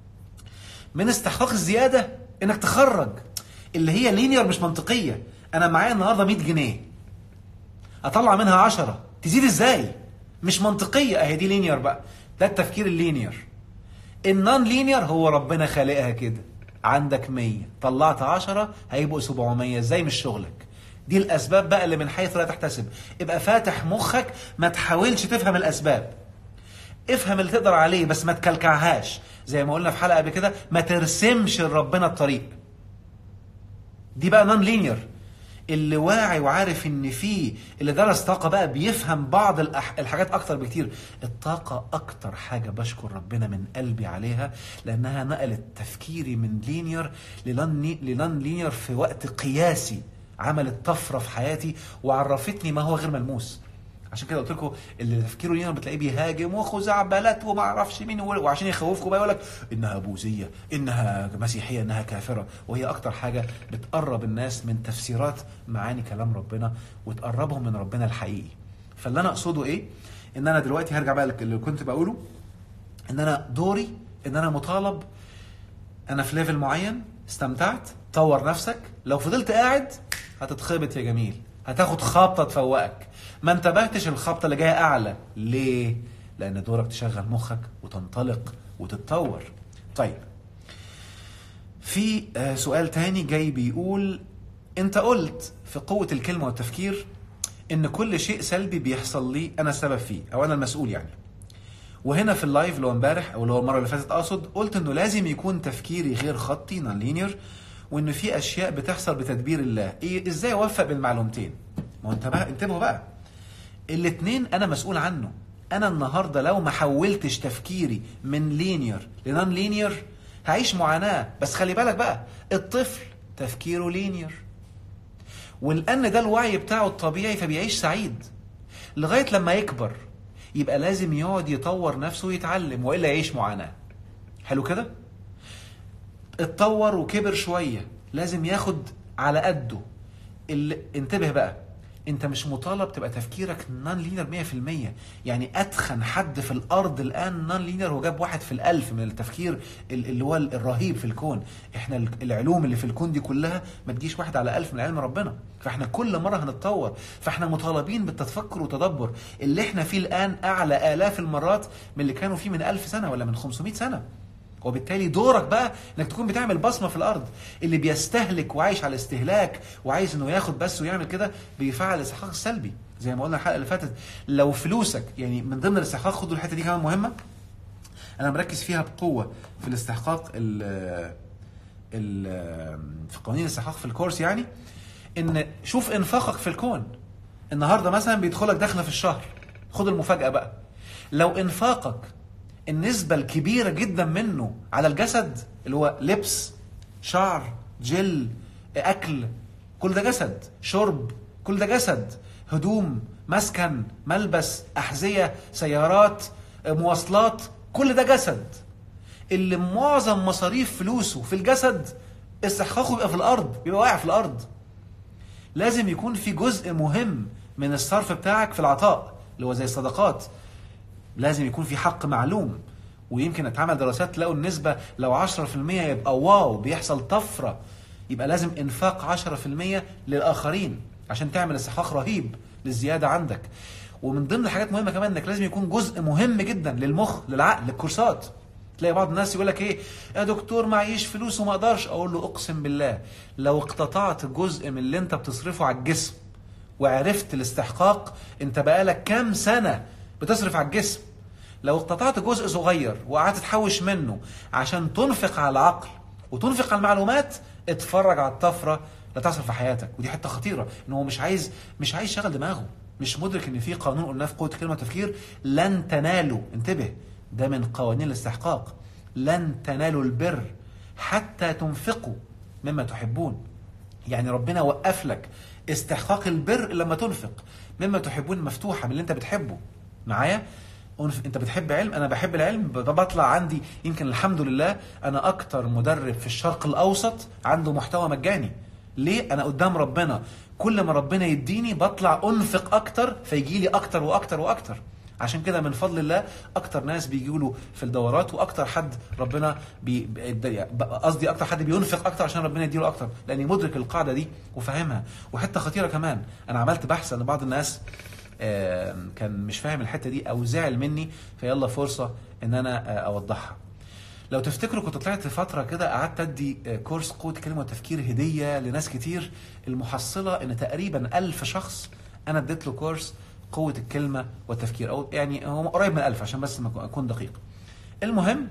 من استحقاق الزياده انك تخرج اللي هي لينير مش منطقيه انا معايا النهارده 100 جنيه اطلع منها 10 تزيد ازاي مش منطقيه اهي دي لينير بقى ده التفكير اللينير النون لينير هو ربنا خالقها كده عندك 100 طلعت 10 هيبقوا 700 ازاي مش شغلك دي الاسباب بقى اللي من حيث لا تحتسب ابقى فاتح مخك ما تحاولش تفهم الاسباب افهم اللي تقدر عليه بس ما تكلكعهاش زي ما قلنا في حلقه قبل كده ما ترسمش لربنا الطريق دي بقى نون لينير اللي واعي وعارف ان في اللي درس طاقه بقى بيفهم بعض الأح... الحاجات اكتر بكتير الطاقه اكتر حاجه بشكر ربنا من قلبي عليها لانها نقلت تفكيري من لينير للان للان لينير في وقت قياسي عملت طفره في حياتي وعرفتني ما هو غير ملموس عشان كده قلت لكم اللي تفكيره لينا بتلاقيه بيهاجم وخزعبلات وما اعرفش مين وعشان يخوفكم بقى يقول لك انها بوذيه انها مسيحيه انها كافره وهي اكتر حاجه بتقرب الناس من تفسيرات معاني كلام ربنا وتقربهم من ربنا الحقيقي فاللي انا اقصده ايه ان انا دلوقتي هرجع بقى اللي كنت بقوله ان انا دوري ان انا مطالب انا في ليفل معين استمتعت طور نفسك لو فضلت قاعد هتتخبط يا جميل هتاخد خبطه تفوقك ما انتبهتش الخبطه اللي جايه اعلى ليه لان دورك تشغل مخك وتنطلق وتتطور طيب في سؤال تاني جاي بيقول انت قلت في قوة الكلمة والتفكير ان كل شيء سلبي بيحصل لي انا السبب فيه او انا المسؤول يعني وهنا في اللايف اللي هو امبارح او اللي هو المره اللي فاتت اقصد قلت انه لازم يكون تفكيري غير خطي نون لينير وان في اشياء بتحصل بتدبير الله إيه ازاي اوفق بين المعلومتين ما هو انت بقى انتبهوا بقى الاثنين انا مسؤول عنه انا النهارده لو ما حولتش تفكيري من لينير لنون لينير هعيش معاناه بس خلي بالك بقى الطفل تفكيره لينير ولان ده الوعي بتاعه الطبيعي فبيعيش سعيد لغايه لما يكبر يبقى لازم يقعد يطور نفسه ويتعلم والا يعيش معاناه حلو كده اتطور وكبر شويه لازم ياخد على قده اللي انتبه بقى انت مش مطالب تبقى تفكيرك نون لينير 100% يعني اتخن حد في الارض الان نون لينير هو جاب واحد في الالف من التفكير ال- اللي هو الرهيب في الكون احنا ال- العلوم اللي في الكون دي كلها ما تجيش واحد على الف من علم ربنا فاحنا كل مره هنتطور فاحنا مطالبين بالتفكر وتدبر اللي احنا فيه الان اعلى الاف المرات من اللي كانوا فيه من ألف سنه ولا من 500 سنه وبالتالي دورك بقى انك تكون بتعمل بصمه في الارض اللي بيستهلك وعايش على الاستهلاك وعايز انه ياخد بس ويعمل كده بيفعل الاستحقاق السلبي زي ما قلنا الحلقه اللي فاتت لو فلوسك يعني من ضمن الاستحقاق خدوا الحته دي كمان مهمه انا مركز فيها بقوه في الاستحقاق ال ال في قوانين الاستحقاق في الكورس يعني ان شوف انفاقك في الكون النهارده مثلا بيدخلك دخله في الشهر خد المفاجاه بقى لو انفاقك النسبه الكبيره جدا منه على الجسد اللي هو لبس شعر جل اكل كل ده جسد شرب كل ده جسد هدوم مسكن ملبس احذيه سيارات مواصلات كل ده جسد اللي معظم مصاريف فلوسه في الجسد استحقاقه بيبقى في الارض بيبقى واقع في الارض لازم يكون في جزء مهم من الصرف بتاعك في العطاء اللي هو زي الصدقات لازم يكون في حق معلوم ويمكن اتعمل دراسات تلاقوا النسبة لو 10% يبقى واو بيحصل طفرة يبقى لازم انفاق 10% للآخرين عشان تعمل استحقاق رهيب للزيادة عندك ومن ضمن الحاجات مهمة كمان انك لازم يكون جزء مهم جدا للمخ للعقل للكورسات تلاقي بعض الناس يقول لك ايه يا دكتور معيش فلوس وما اقدرش اقول له اقسم بالله لو اقتطعت جزء من اللي انت بتصرفه على الجسم وعرفت الاستحقاق انت بقالك كام سنة بتصرف على الجسم لو اقتطعت جزء صغير وقعدت تحوش منه عشان تنفق على العقل وتنفق على المعلومات اتفرج على الطفره اللي تحصل في حياتك ودي حته خطيره ان هو مش عايز مش عايز يشغل دماغه مش مدرك ان في قانون قلناه في قوه كلمه تفكير لن تنالوا انتبه ده من قوانين الاستحقاق لن تنالوا البر حتى تنفقوا مما تحبون يعني ربنا وقف لك استحقاق البر لما تنفق مما تحبون مفتوحه من اللي انت بتحبه معايا أنف... انت بتحب علم انا بحب العلم ب- بطلع عندي يمكن الحمد لله انا اكتر مدرب في الشرق الاوسط عنده محتوى مجاني ليه انا قدام ربنا كل ما ربنا يديني بطلع انفق اكتر فيجي لي اكتر واكتر واكتر عشان كده من فضل الله اكتر ناس بيجوا له في الدورات واكتر حد ربنا بي بي- قصدي اكتر حد بينفق اكتر عشان ربنا يديله اكتر لاني مدرك القاعده دي وفاهمها وحته خطيره كمان انا عملت بحث ان بعض الناس آم، كان مش فاهم الحته دي او زعل مني فيلا فرصه ان انا آه، اوضحها لو تفتكروا كنت طلعت فتره كده قعدت ادي آه، كورس قوه كلمه وتفكير هديه لناس كتير المحصله ان تقريبا ألف شخص انا اديت له كورس قوه الكلمه والتفكير او يعني هو قريب من ألف عشان بس ما أكون- اكون دقيق المهم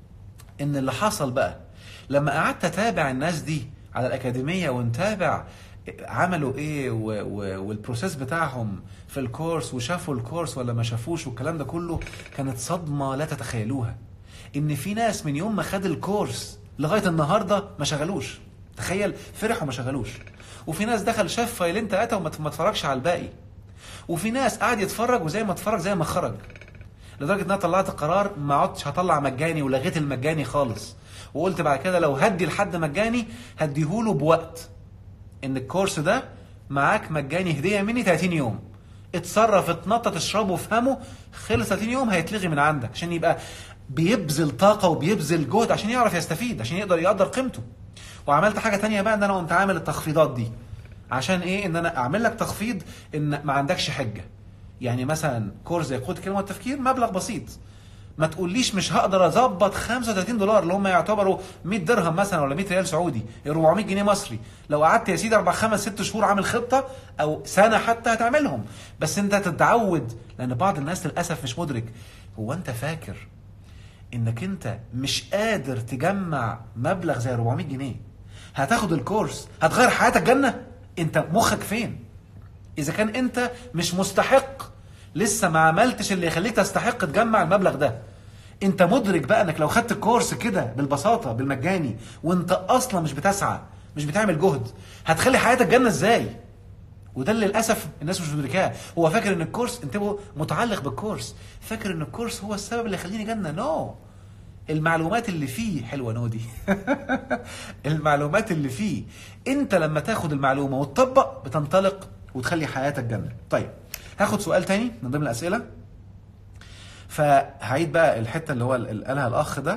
ان اللي حصل بقى لما قعدت اتابع الناس دي على الاكاديميه ونتابع عملوا ايه و... و... والبروسيس بتاعهم في الكورس وشافوا الكورس ولا ما شافوش والكلام ده كله كانت صدمه لا تتخيلوها ان في ناس من يوم ما خد الكورس لغايه النهارده ما شغلوش تخيل فرح وما شغلوش وفي ناس دخل شاف فايلين ثلاثه وما ما اتفرجش على الباقي وفي ناس قاعد يتفرج وزي ما اتفرج زي ما خرج لدرجه ان انا طلعت قرار ما عدتش هطلع مجاني ولغيت المجاني خالص وقلت بعد كده لو هدي لحد مجاني هديهوله بوقت ان الكورس ده معاك مجاني هديه مني 30 يوم اتصرف اتنطط اشربه وافهمه خلص 30 يوم هيتلغي من عندك عشان يبقى بيبذل طاقه وبيبذل جهد عشان يعرف يستفيد عشان يقدر يقدر قيمته وعملت حاجه تانية بقى ان انا قمت عامل التخفيضات دي عشان ايه ان انا اعمل لك تخفيض ان ما عندكش حجه يعني مثلا كورس زي قوه الكلمه والتفكير مبلغ بسيط ما تقوليش مش هقدر اظبط 35 دولار اللي هم يعتبروا 100 درهم مثلا ولا 100 ريال سعودي 400 جنيه مصري لو قعدت يا سيدي اربع خمس ست شهور عامل خطه او سنه حتى هتعملهم بس انت تتعود لان بعض الناس للاسف مش مدرك هو انت فاكر انك انت مش قادر تجمع مبلغ زي 400 جنيه هتاخد الكورس هتغير حياتك جنه انت مخك فين اذا كان انت مش مستحق لسه ما عملتش اللي يخليك تستحق تجمع المبلغ ده انت مدرك بقى انك لو خدت الكورس كده بالبساطه بالمجاني وانت اصلا مش بتسعى مش بتعمل جهد هتخلي حياتك جنه ازاي وده اللي للاسف الناس مش مدركاه هو فاكر ان الكورس انتبهوا متعلق بالكورس فاكر ان الكورس هو السبب اللي يخليني جنه نو no. المعلومات اللي فيه حلوه نودي المعلومات اللي فيه انت لما تاخد المعلومه وتطبق بتنطلق وتخلي حياتك جنه طيب هاخد سؤال تاني من ضمن الاسئله فهعيد بقى الحته اللي هو اللي قالها الاخ ده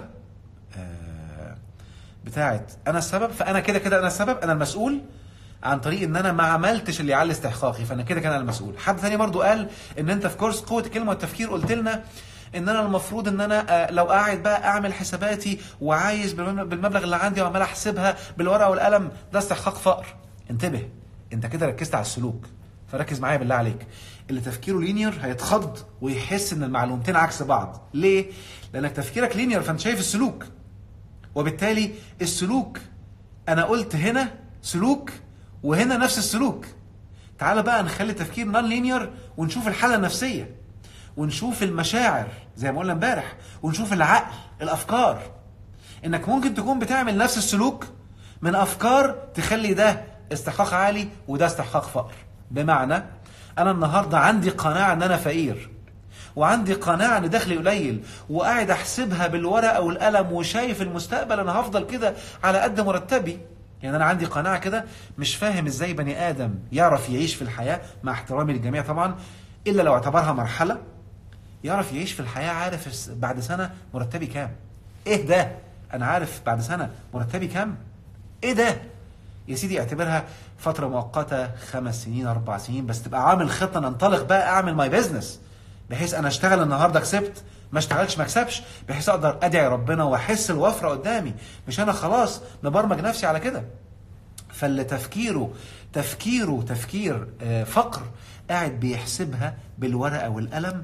آه، بتاعت انا السبب فانا كده كده انا السبب انا المسؤول عن طريق ان انا ما عملتش اللي يعلي استحقاقي فانا كده كده انا المسؤول حد تاني برضو قال ان انت في كورس قوه الكلمه والتفكير قلت لنا ان انا المفروض ان انا آه، لو قاعد بقى اعمل حساباتي وعايز بالم- بالمبلغ اللي عندي وعمال احسبها بالورقه والقلم ده استحقاق فقر انتبه انت كده ركزت على السلوك فركز معايا بالله عليك اللي تفكيره لينير هيتخض ويحس ان المعلومتين عكس بعض ليه لانك تفكيرك لينير فانت شايف السلوك وبالتالي السلوك انا قلت هنا سلوك وهنا نفس السلوك تعال بقى نخلي التفكير نون لينير ونشوف الحاله النفسيه ونشوف المشاعر زي ما قلنا امبارح ونشوف العقل الافكار انك ممكن تكون بتعمل نفس السلوك من افكار تخلي ده استحقاق عالي وده استحقاق فقر بمعنى انا النهارده عندي قناعه ان انا فقير وعندي قناعه ان دخلي قليل وقاعد احسبها بالورقه والقلم وشايف المستقبل انا هفضل كده على قد مرتبي يعني انا عندي قناعه كده مش فاهم ازاي بني ادم يعرف يعيش في الحياه مع احترامي للجميع طبعا الا لو اعتبرها مرحله يعرف يعيش في الحياه عارف الس- بعد سنه مرتبي كام ايه ده انا عارف بعد سنه مرتبي كام ايه ده يا سيدي اعتبرها فتره مؤقته خمس سنين اربع سنين بس تبقى عامل خطه ننطلق بقى اعمل ماي بزنس بحيث انا اشتغل النهارده كسبت ما اشتغلش ما اكسبش بحيث اقدر ادعي ربنا واحس الوفره قدامي مش انا خلاص مبرمج نفسي على كده فاللي تفكيره تفكيره تفكير آه، فقر قاعد بيحسبها بالورقه والقلم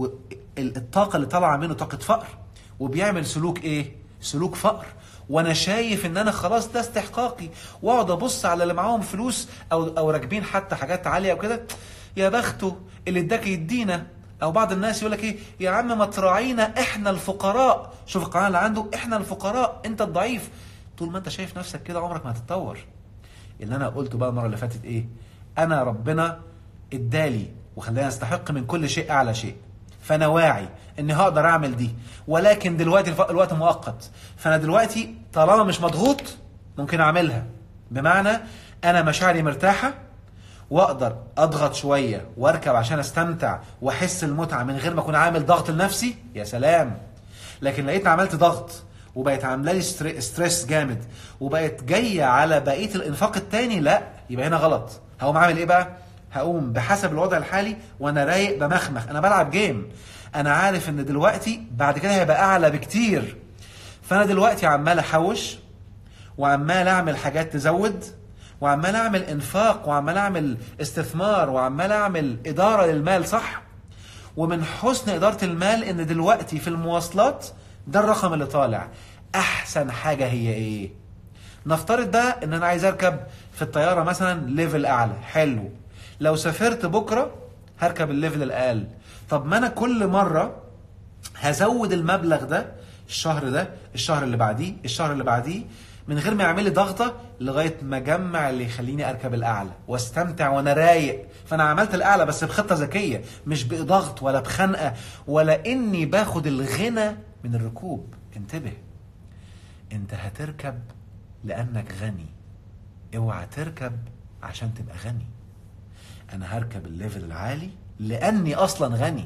والطاقه اللي طالعه منه طاقه فقر وبيعمل سلوك ايه؟ سلوك فقر وانا شايف ان انا خلاص ده استحقاقي واقعد ابص على اللي معاهم فلوس او او راكبين حتى حاجات عاليه وكده يا بخته اللي اداك يدينا او بعض الناس يقول لك ايه يا عم ما تراعينا احنا الفقراء شوف القناعه اللي عنده احنا الفقراء انت الضعيف طول ما انت شايف نفسك كده عمرك ما هتتطور اللي انا قلته بقى المره اللي فاتت ايه انا ربنا ادالي وخلاني استحق من كل شيء اعلى شيء فانا واعي اني هقدر اعمل دي ولكن دلوقتي الف- الوقت مؤقت فانا دلوقتي طالما مش مضغوط ممكن اعملها بمعنى انا مشاعري مرتاحه واقدر اضغط شويه واركب عشان استمتع واحس المتعه من غير ما اكون عامل ضغط لنفسي يا سلام لكن لقيت عملت ضغط وبقت عامله لي ستري- ستريس جامد وبقت جايه على بقيه الانفاق التاني لا يبقى هنا غلط هقوم عامل ايه بقى هقوم بحسب الوضع الحالي وانا رايق بمخمخ انا بلعب جيم انا عارف ان دلوقتي بعد كده هيبقى اعلى بكتير فانا دلوقتي عمال احوش وعمال اعمل حاجات تزود وعمال اعمل انفاق وعمال اعمل استثمار وعمال اعمل اداره للمال صح ومن حسن اداره المال ان دلوقتي في المواصلات ده الرقم اللي طالع احسن حاجه هي ايه نفترض بقى ان انا عايز اركب في الطياره مثلا ليفل اعلى حلو لو سافرت بكره هركب الليفل الاقل طب ما انا كل مره هزود المبلغ ده الشهر ده الشهر اللي بعديه الشهر اللي بعديه من غير ما يعمل لي ضغطه لغايه ما اجمع اللي يخليني اركب الاعلى واستمتع وانا رايق فانا عملت الاعلى بس بخطه ذكيه مش بضغط ولا بخنقه ولا اني باخد الغنى من الركوب انتبه انت هتركب لانك غني اوعى تركب عشان تبقى غني انا هركب الليفل العالي لاني اصلا غني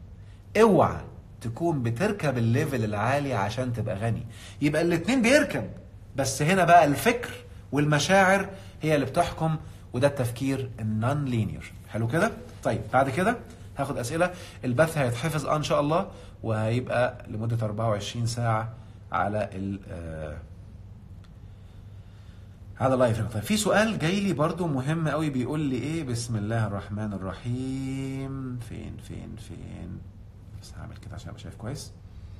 اوعى تكون بتركب الليفل العالي عشان تبقى غني يبقى الاتنين بيركب بس هنا بقى الفكر والمشاعر هي اللي بتحكم وده التفكير النون لينير حلو كده طيب بعد كده هاخد اسئله البث هيتحفظ آه ان شاء الله وهيبقى لمده 24 ساعه على ال آه، هذا لايف هنا. طيب في سؤال جاي لي برضو مهم قوي بيقول لي ايه بسم الله الرحمن الرحيم فين فين فين بس هعمل كده عشان ابقى شايف كويس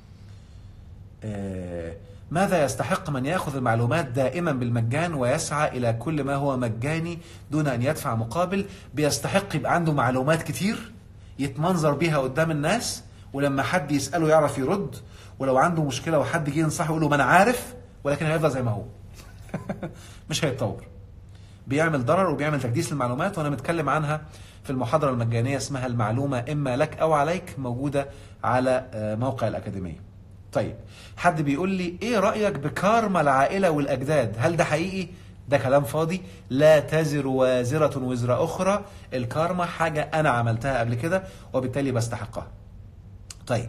آه ماذا يستحق من ياخذ المعلومات دائما بالمجان ويسعى الى كل ما هو مجاني دون ان يدفع مقابل بيستحق يبقى عنده معلومات كتير يتمنظر بيها قدام الناس ولما حد يساله يعرف يرد ولو عنده مشكله وحد جه ينصحه يقول له ما انا عارف ولكن هيفضل زي ما هو مش هيتطور بيعمل ضرر وبيعمل تكديس للمعلومات وانا متكلم عنها في المحاضره المجانيه اسمها المعلومه اما لك او عليك موجوده على آه، موقع الاكاديميه. طيب حد بيقول لي ايه رايك بكارما العائله والاجداد؟ هل ده حقيقي؟ ده كلام فاضي لا تزر وازرة وزر أخرى الكارما حاجة أنا عملتها قبل كده وبالتالي بستحقها طيب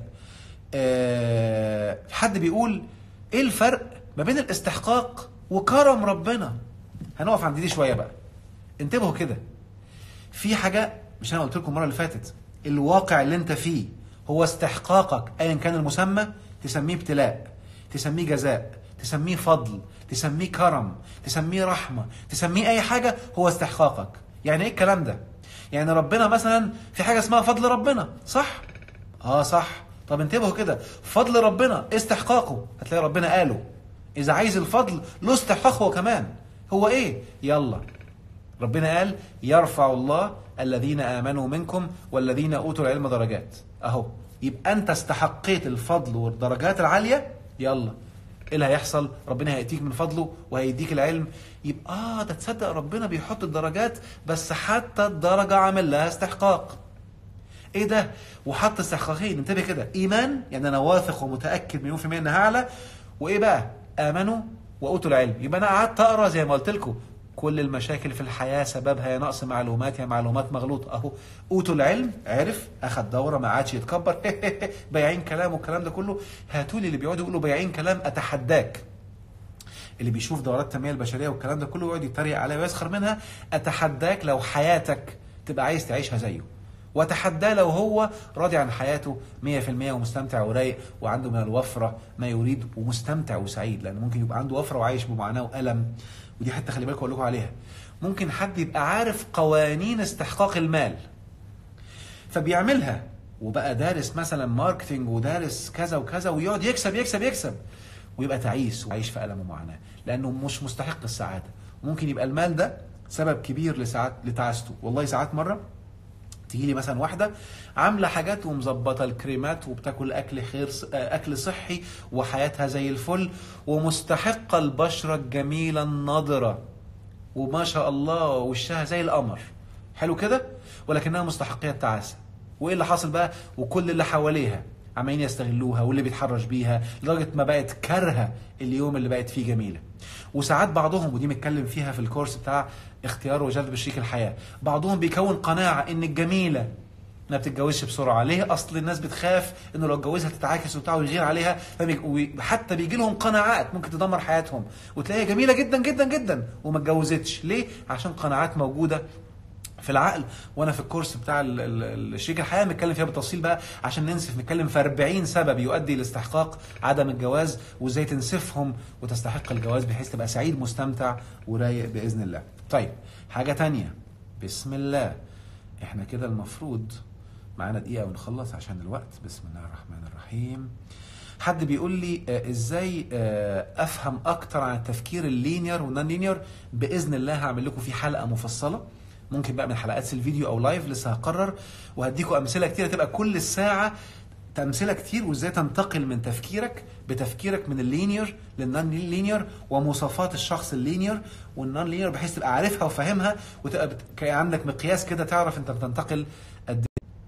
آه حد بيقول ايه الفرق ما بين الاستحقاق وكرم ربنا هنقف عند دي شويه بقى انتبهوا كده في حاجه مش انا قلت لكم المره اللي فاتت الواقع اللي انت فيه هو استحقاقك ايا كان المسمى تسميه ابتلاء تسميه جزاء تسميه فضل تسميه كرم تسميه رحمه تسميه اي حاجه هو استحقاقك يعني ايه الكلام ده يعني ربنا مثلا في حاجه اسمها فضل ربنا صح اه صح طب انتبهوا كده فضل ربنا استحقاقه هتلاقي ربنا قاله اذا عايز الفضل له استحقاق هو كمان هو ايه يلا ربنا قال يرفع الله الذين امنوا منكم والذين اوتوا العلم درجات اهو يبقى انت استحقيت الفضل والدرجات العاليه يلا ايه اللي هيحصل ربنا هيأتيك من فضله وهيديك العلم يبقى اه ده تصدق ربنا بيحط الدرجات بس حتى الدرجه عامل لها استحقاق ايه ده وحط استحقاقين انتبه كده ايمان يعني انا واثق ومتاكد مليون في الميه انها اعلى وايه بقى امنوا واوتوا العلم يبقى انا قعدت اقرا زي ما قلت لكم كل المشاكل في الحياه سببها يا نقص معلومات يا معلومات مغلوطه اهو اوتوا العلم عرف اخد دوره ما عادش يتكبر بايعين كلام والكلام ده كله هاتوا لي اللي بيقعدوا يقولوا بايعين كلام اتحداك اللي بيشوف دورات التنميه البشريه والكلام ده كله ويقعد يتريق عليها ويسخر منها اتحداك لو حياتك تبقى عايز تعيشها زيه واتحداه لو هو راضي عن حياته 100% ومستمتع ورايق وعنده من الوفره ما يريد ومستمتع وسعيد لان ممكن يبقى عنده وفره وعايش بمعاناه والم ودي حتى خلي بالكم اقول لكم عليها ممكن حد يبقى عارف قوانين استحقاق المال فبيعملها وبقى دارس مثلا ماركتنج ودارس كذا وكذا ويقعد يكسب يكسب يكسب ويبقى تعيس وعايش في الم ومعاناه لانه مش مستحق السعاده وممكن يبقى المال ده سبب كبير لساعات لتعاسته والله ساعات مره تيجي لي مثلا واحده عامله حاجات ومظبطه الكريمات وبتاكل اكل خير اكل صحي وحياتها زي الفل ومستحقه البشره الجميله النضره وما شاء الله وشها زي القمر حلو كده ولكنها مستحقيه التعاسه وايه اللي حاصل بقى وكل اللي حواليها عمالين يستغلوها واللي بيتحرش بيها لدرجه ما بقت كارهه اليوم اللي بقت فيه جميله وساعات بعضهم ودي متكلم فيها في الكورس بتاع اختيار وجذب شريك الحياه بعضهم بيكون قناعه ان الجميله ما بتتجوزش بسرعه ليه اصل الناس بتخاف انه لو اتجوزها تتعاكس وبتاع ويغير عليها حتى بيجي لهم قناعات ممكن تدمر حياتهم وتلاقيها جميله جدا جدا جدا وما اتجوزتش ليه عشان قناعات موجوده في العقل وانا في الكورس بتاع الشريك الحياه بنتكلم فيها بالتفصيل بقى عشان ننسف نتكلم في 40 سبب يؤدي لاستحقاق عدم الجواز وازاي تنسفهم وتستحق الجواز بحيث تبقى سعيد مستمتع ورايق باذن الله. طيب حاجه تانية بسم الله احنا كده المفروض معانا دقيقه ونخلص عشان الوقت بسم الله الرحمن الرحيم. حد بيقول لي آه ازاي آه افهم اكتر عن التفكير اللينير والنون لينير باذن الله هعمل لكم في حلقه مفصله ممكن بقى من حلقات الفيديو او لايف لسه هقرر وهديكم امثله كتير تبقى كل ساعه امثله كتير وازاي تنتقل من تفكيرك بتفكيرك من اللينير للنون لينير ومواصفات الشخص اللينير والنون لينير بحيث تبقى عارفها وفاهمها وتبقى بت... عندك مقياس كده تعرف انت بتنتقل قد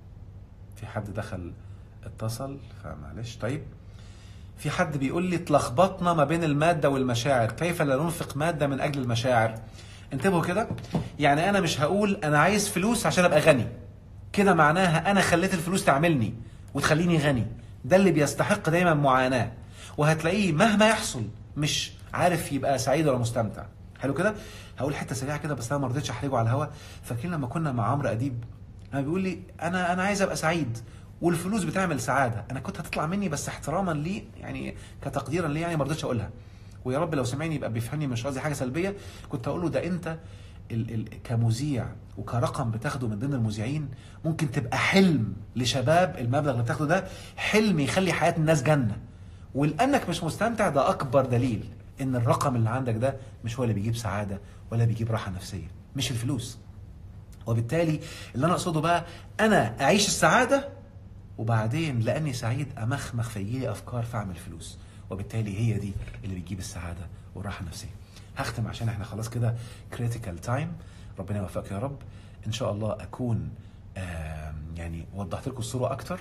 في حد دخل اتصل فمعلش طيب في حد بيقول لي اتلخبطنا ما بين الماده والمشاعر كيف لا ننفق ماده من اجل المشاعر انتبهوا كده يعني انا مش هقول انا عايز فلوس عشان ابقى غني كده معناها انا خليت الفلوس تعملني وتخليني غني ده اللي بيستحق دايما معاناه وهتلاقيه مهما يحصل مش عارف يبقى سعيد ولا مستمتع حلو كده هقول حته سريعه كده بس انا ما رضيتش احرجه على الهوا فاكرين لما كنا مع عمرو اديب لما بيقول لي انا انا عايز ابقى سعيد والفلوس بتعمل سعاده انا كنت هتطلع مني بس احتراما ليه يعني كتقديرا ليه يعني ما رضيتش اقولها ويا رب لو سمعني يبقى بيفهمني مش قصدي حاجه سلبيه كنت اقول له ده انت ال ال كمذيع وكرقم بتاخده من ضمن المذيعين ممكن تبقى حلم لشباب المبلغ اللي بتاخده ده حلم يخلي حياه الناس جنه ولانك مش مستمتع ده اكبر دليل ان الرقم اللي عندك ده مش هو اللي بيجيب سعاده ولا بيجيب راحه نفسيه مش الفلوس وبالتالي اللي انا اقصده بقى انا اعيش السعاده وبعدين لاني سعيد امخمخ فيجي لي افكار فاعمل فلوس وبالتالي هي دي اللي بتجيب السعاده والراحه النفسيه هختم عشان احنا خلاص كده كريتيكال تايم ربنا يوفقك يا رب ان شاء الله اكون يعني وضحت لكم الصوره اكتر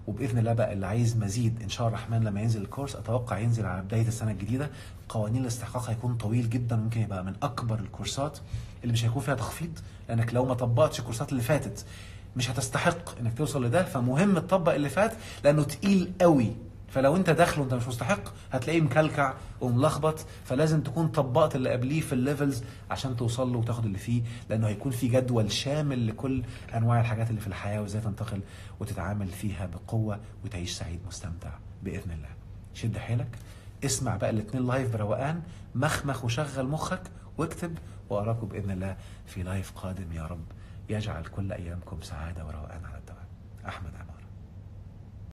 وباذن الله بقى اللي عايز مزيد ان شاء الرحمن لما ينزل الكورس اتوقع ينزل على بدايه السنه الجديده قوانين الاستحقاق هيكون طويل جدا ممكن يبقى من اكبر الكورسات اللي مش هيكون فيها تخفيض لانك لو ما طبقتش الكورسات اللي فاتت مش هتستحق انك توصل لده فمهم تطبق اللي فات لانه تقيل قوي فلو انت داخله وانت مش مستحق هتلاقيه مكلكع وملخبط فلازم تكون طبقت اللي قبليه في الليفلز عشان توصل له وتاخد اللي فيه لانه هيكون في جدول شامل لكل انواع الحاجات اللي في الحياه وازاي تنتقل وتتعامل فيها بقوه وتعيش سعيد مستمتع باذن الله شد حيلك اسمع بقى الاتنين لايف بروقان مخمخ وشغل مخك واكتب واراكم باذن الله في لايف قادم يا رب يجعل كل ايامكم سعاده وروقان على الدوام احمد عمار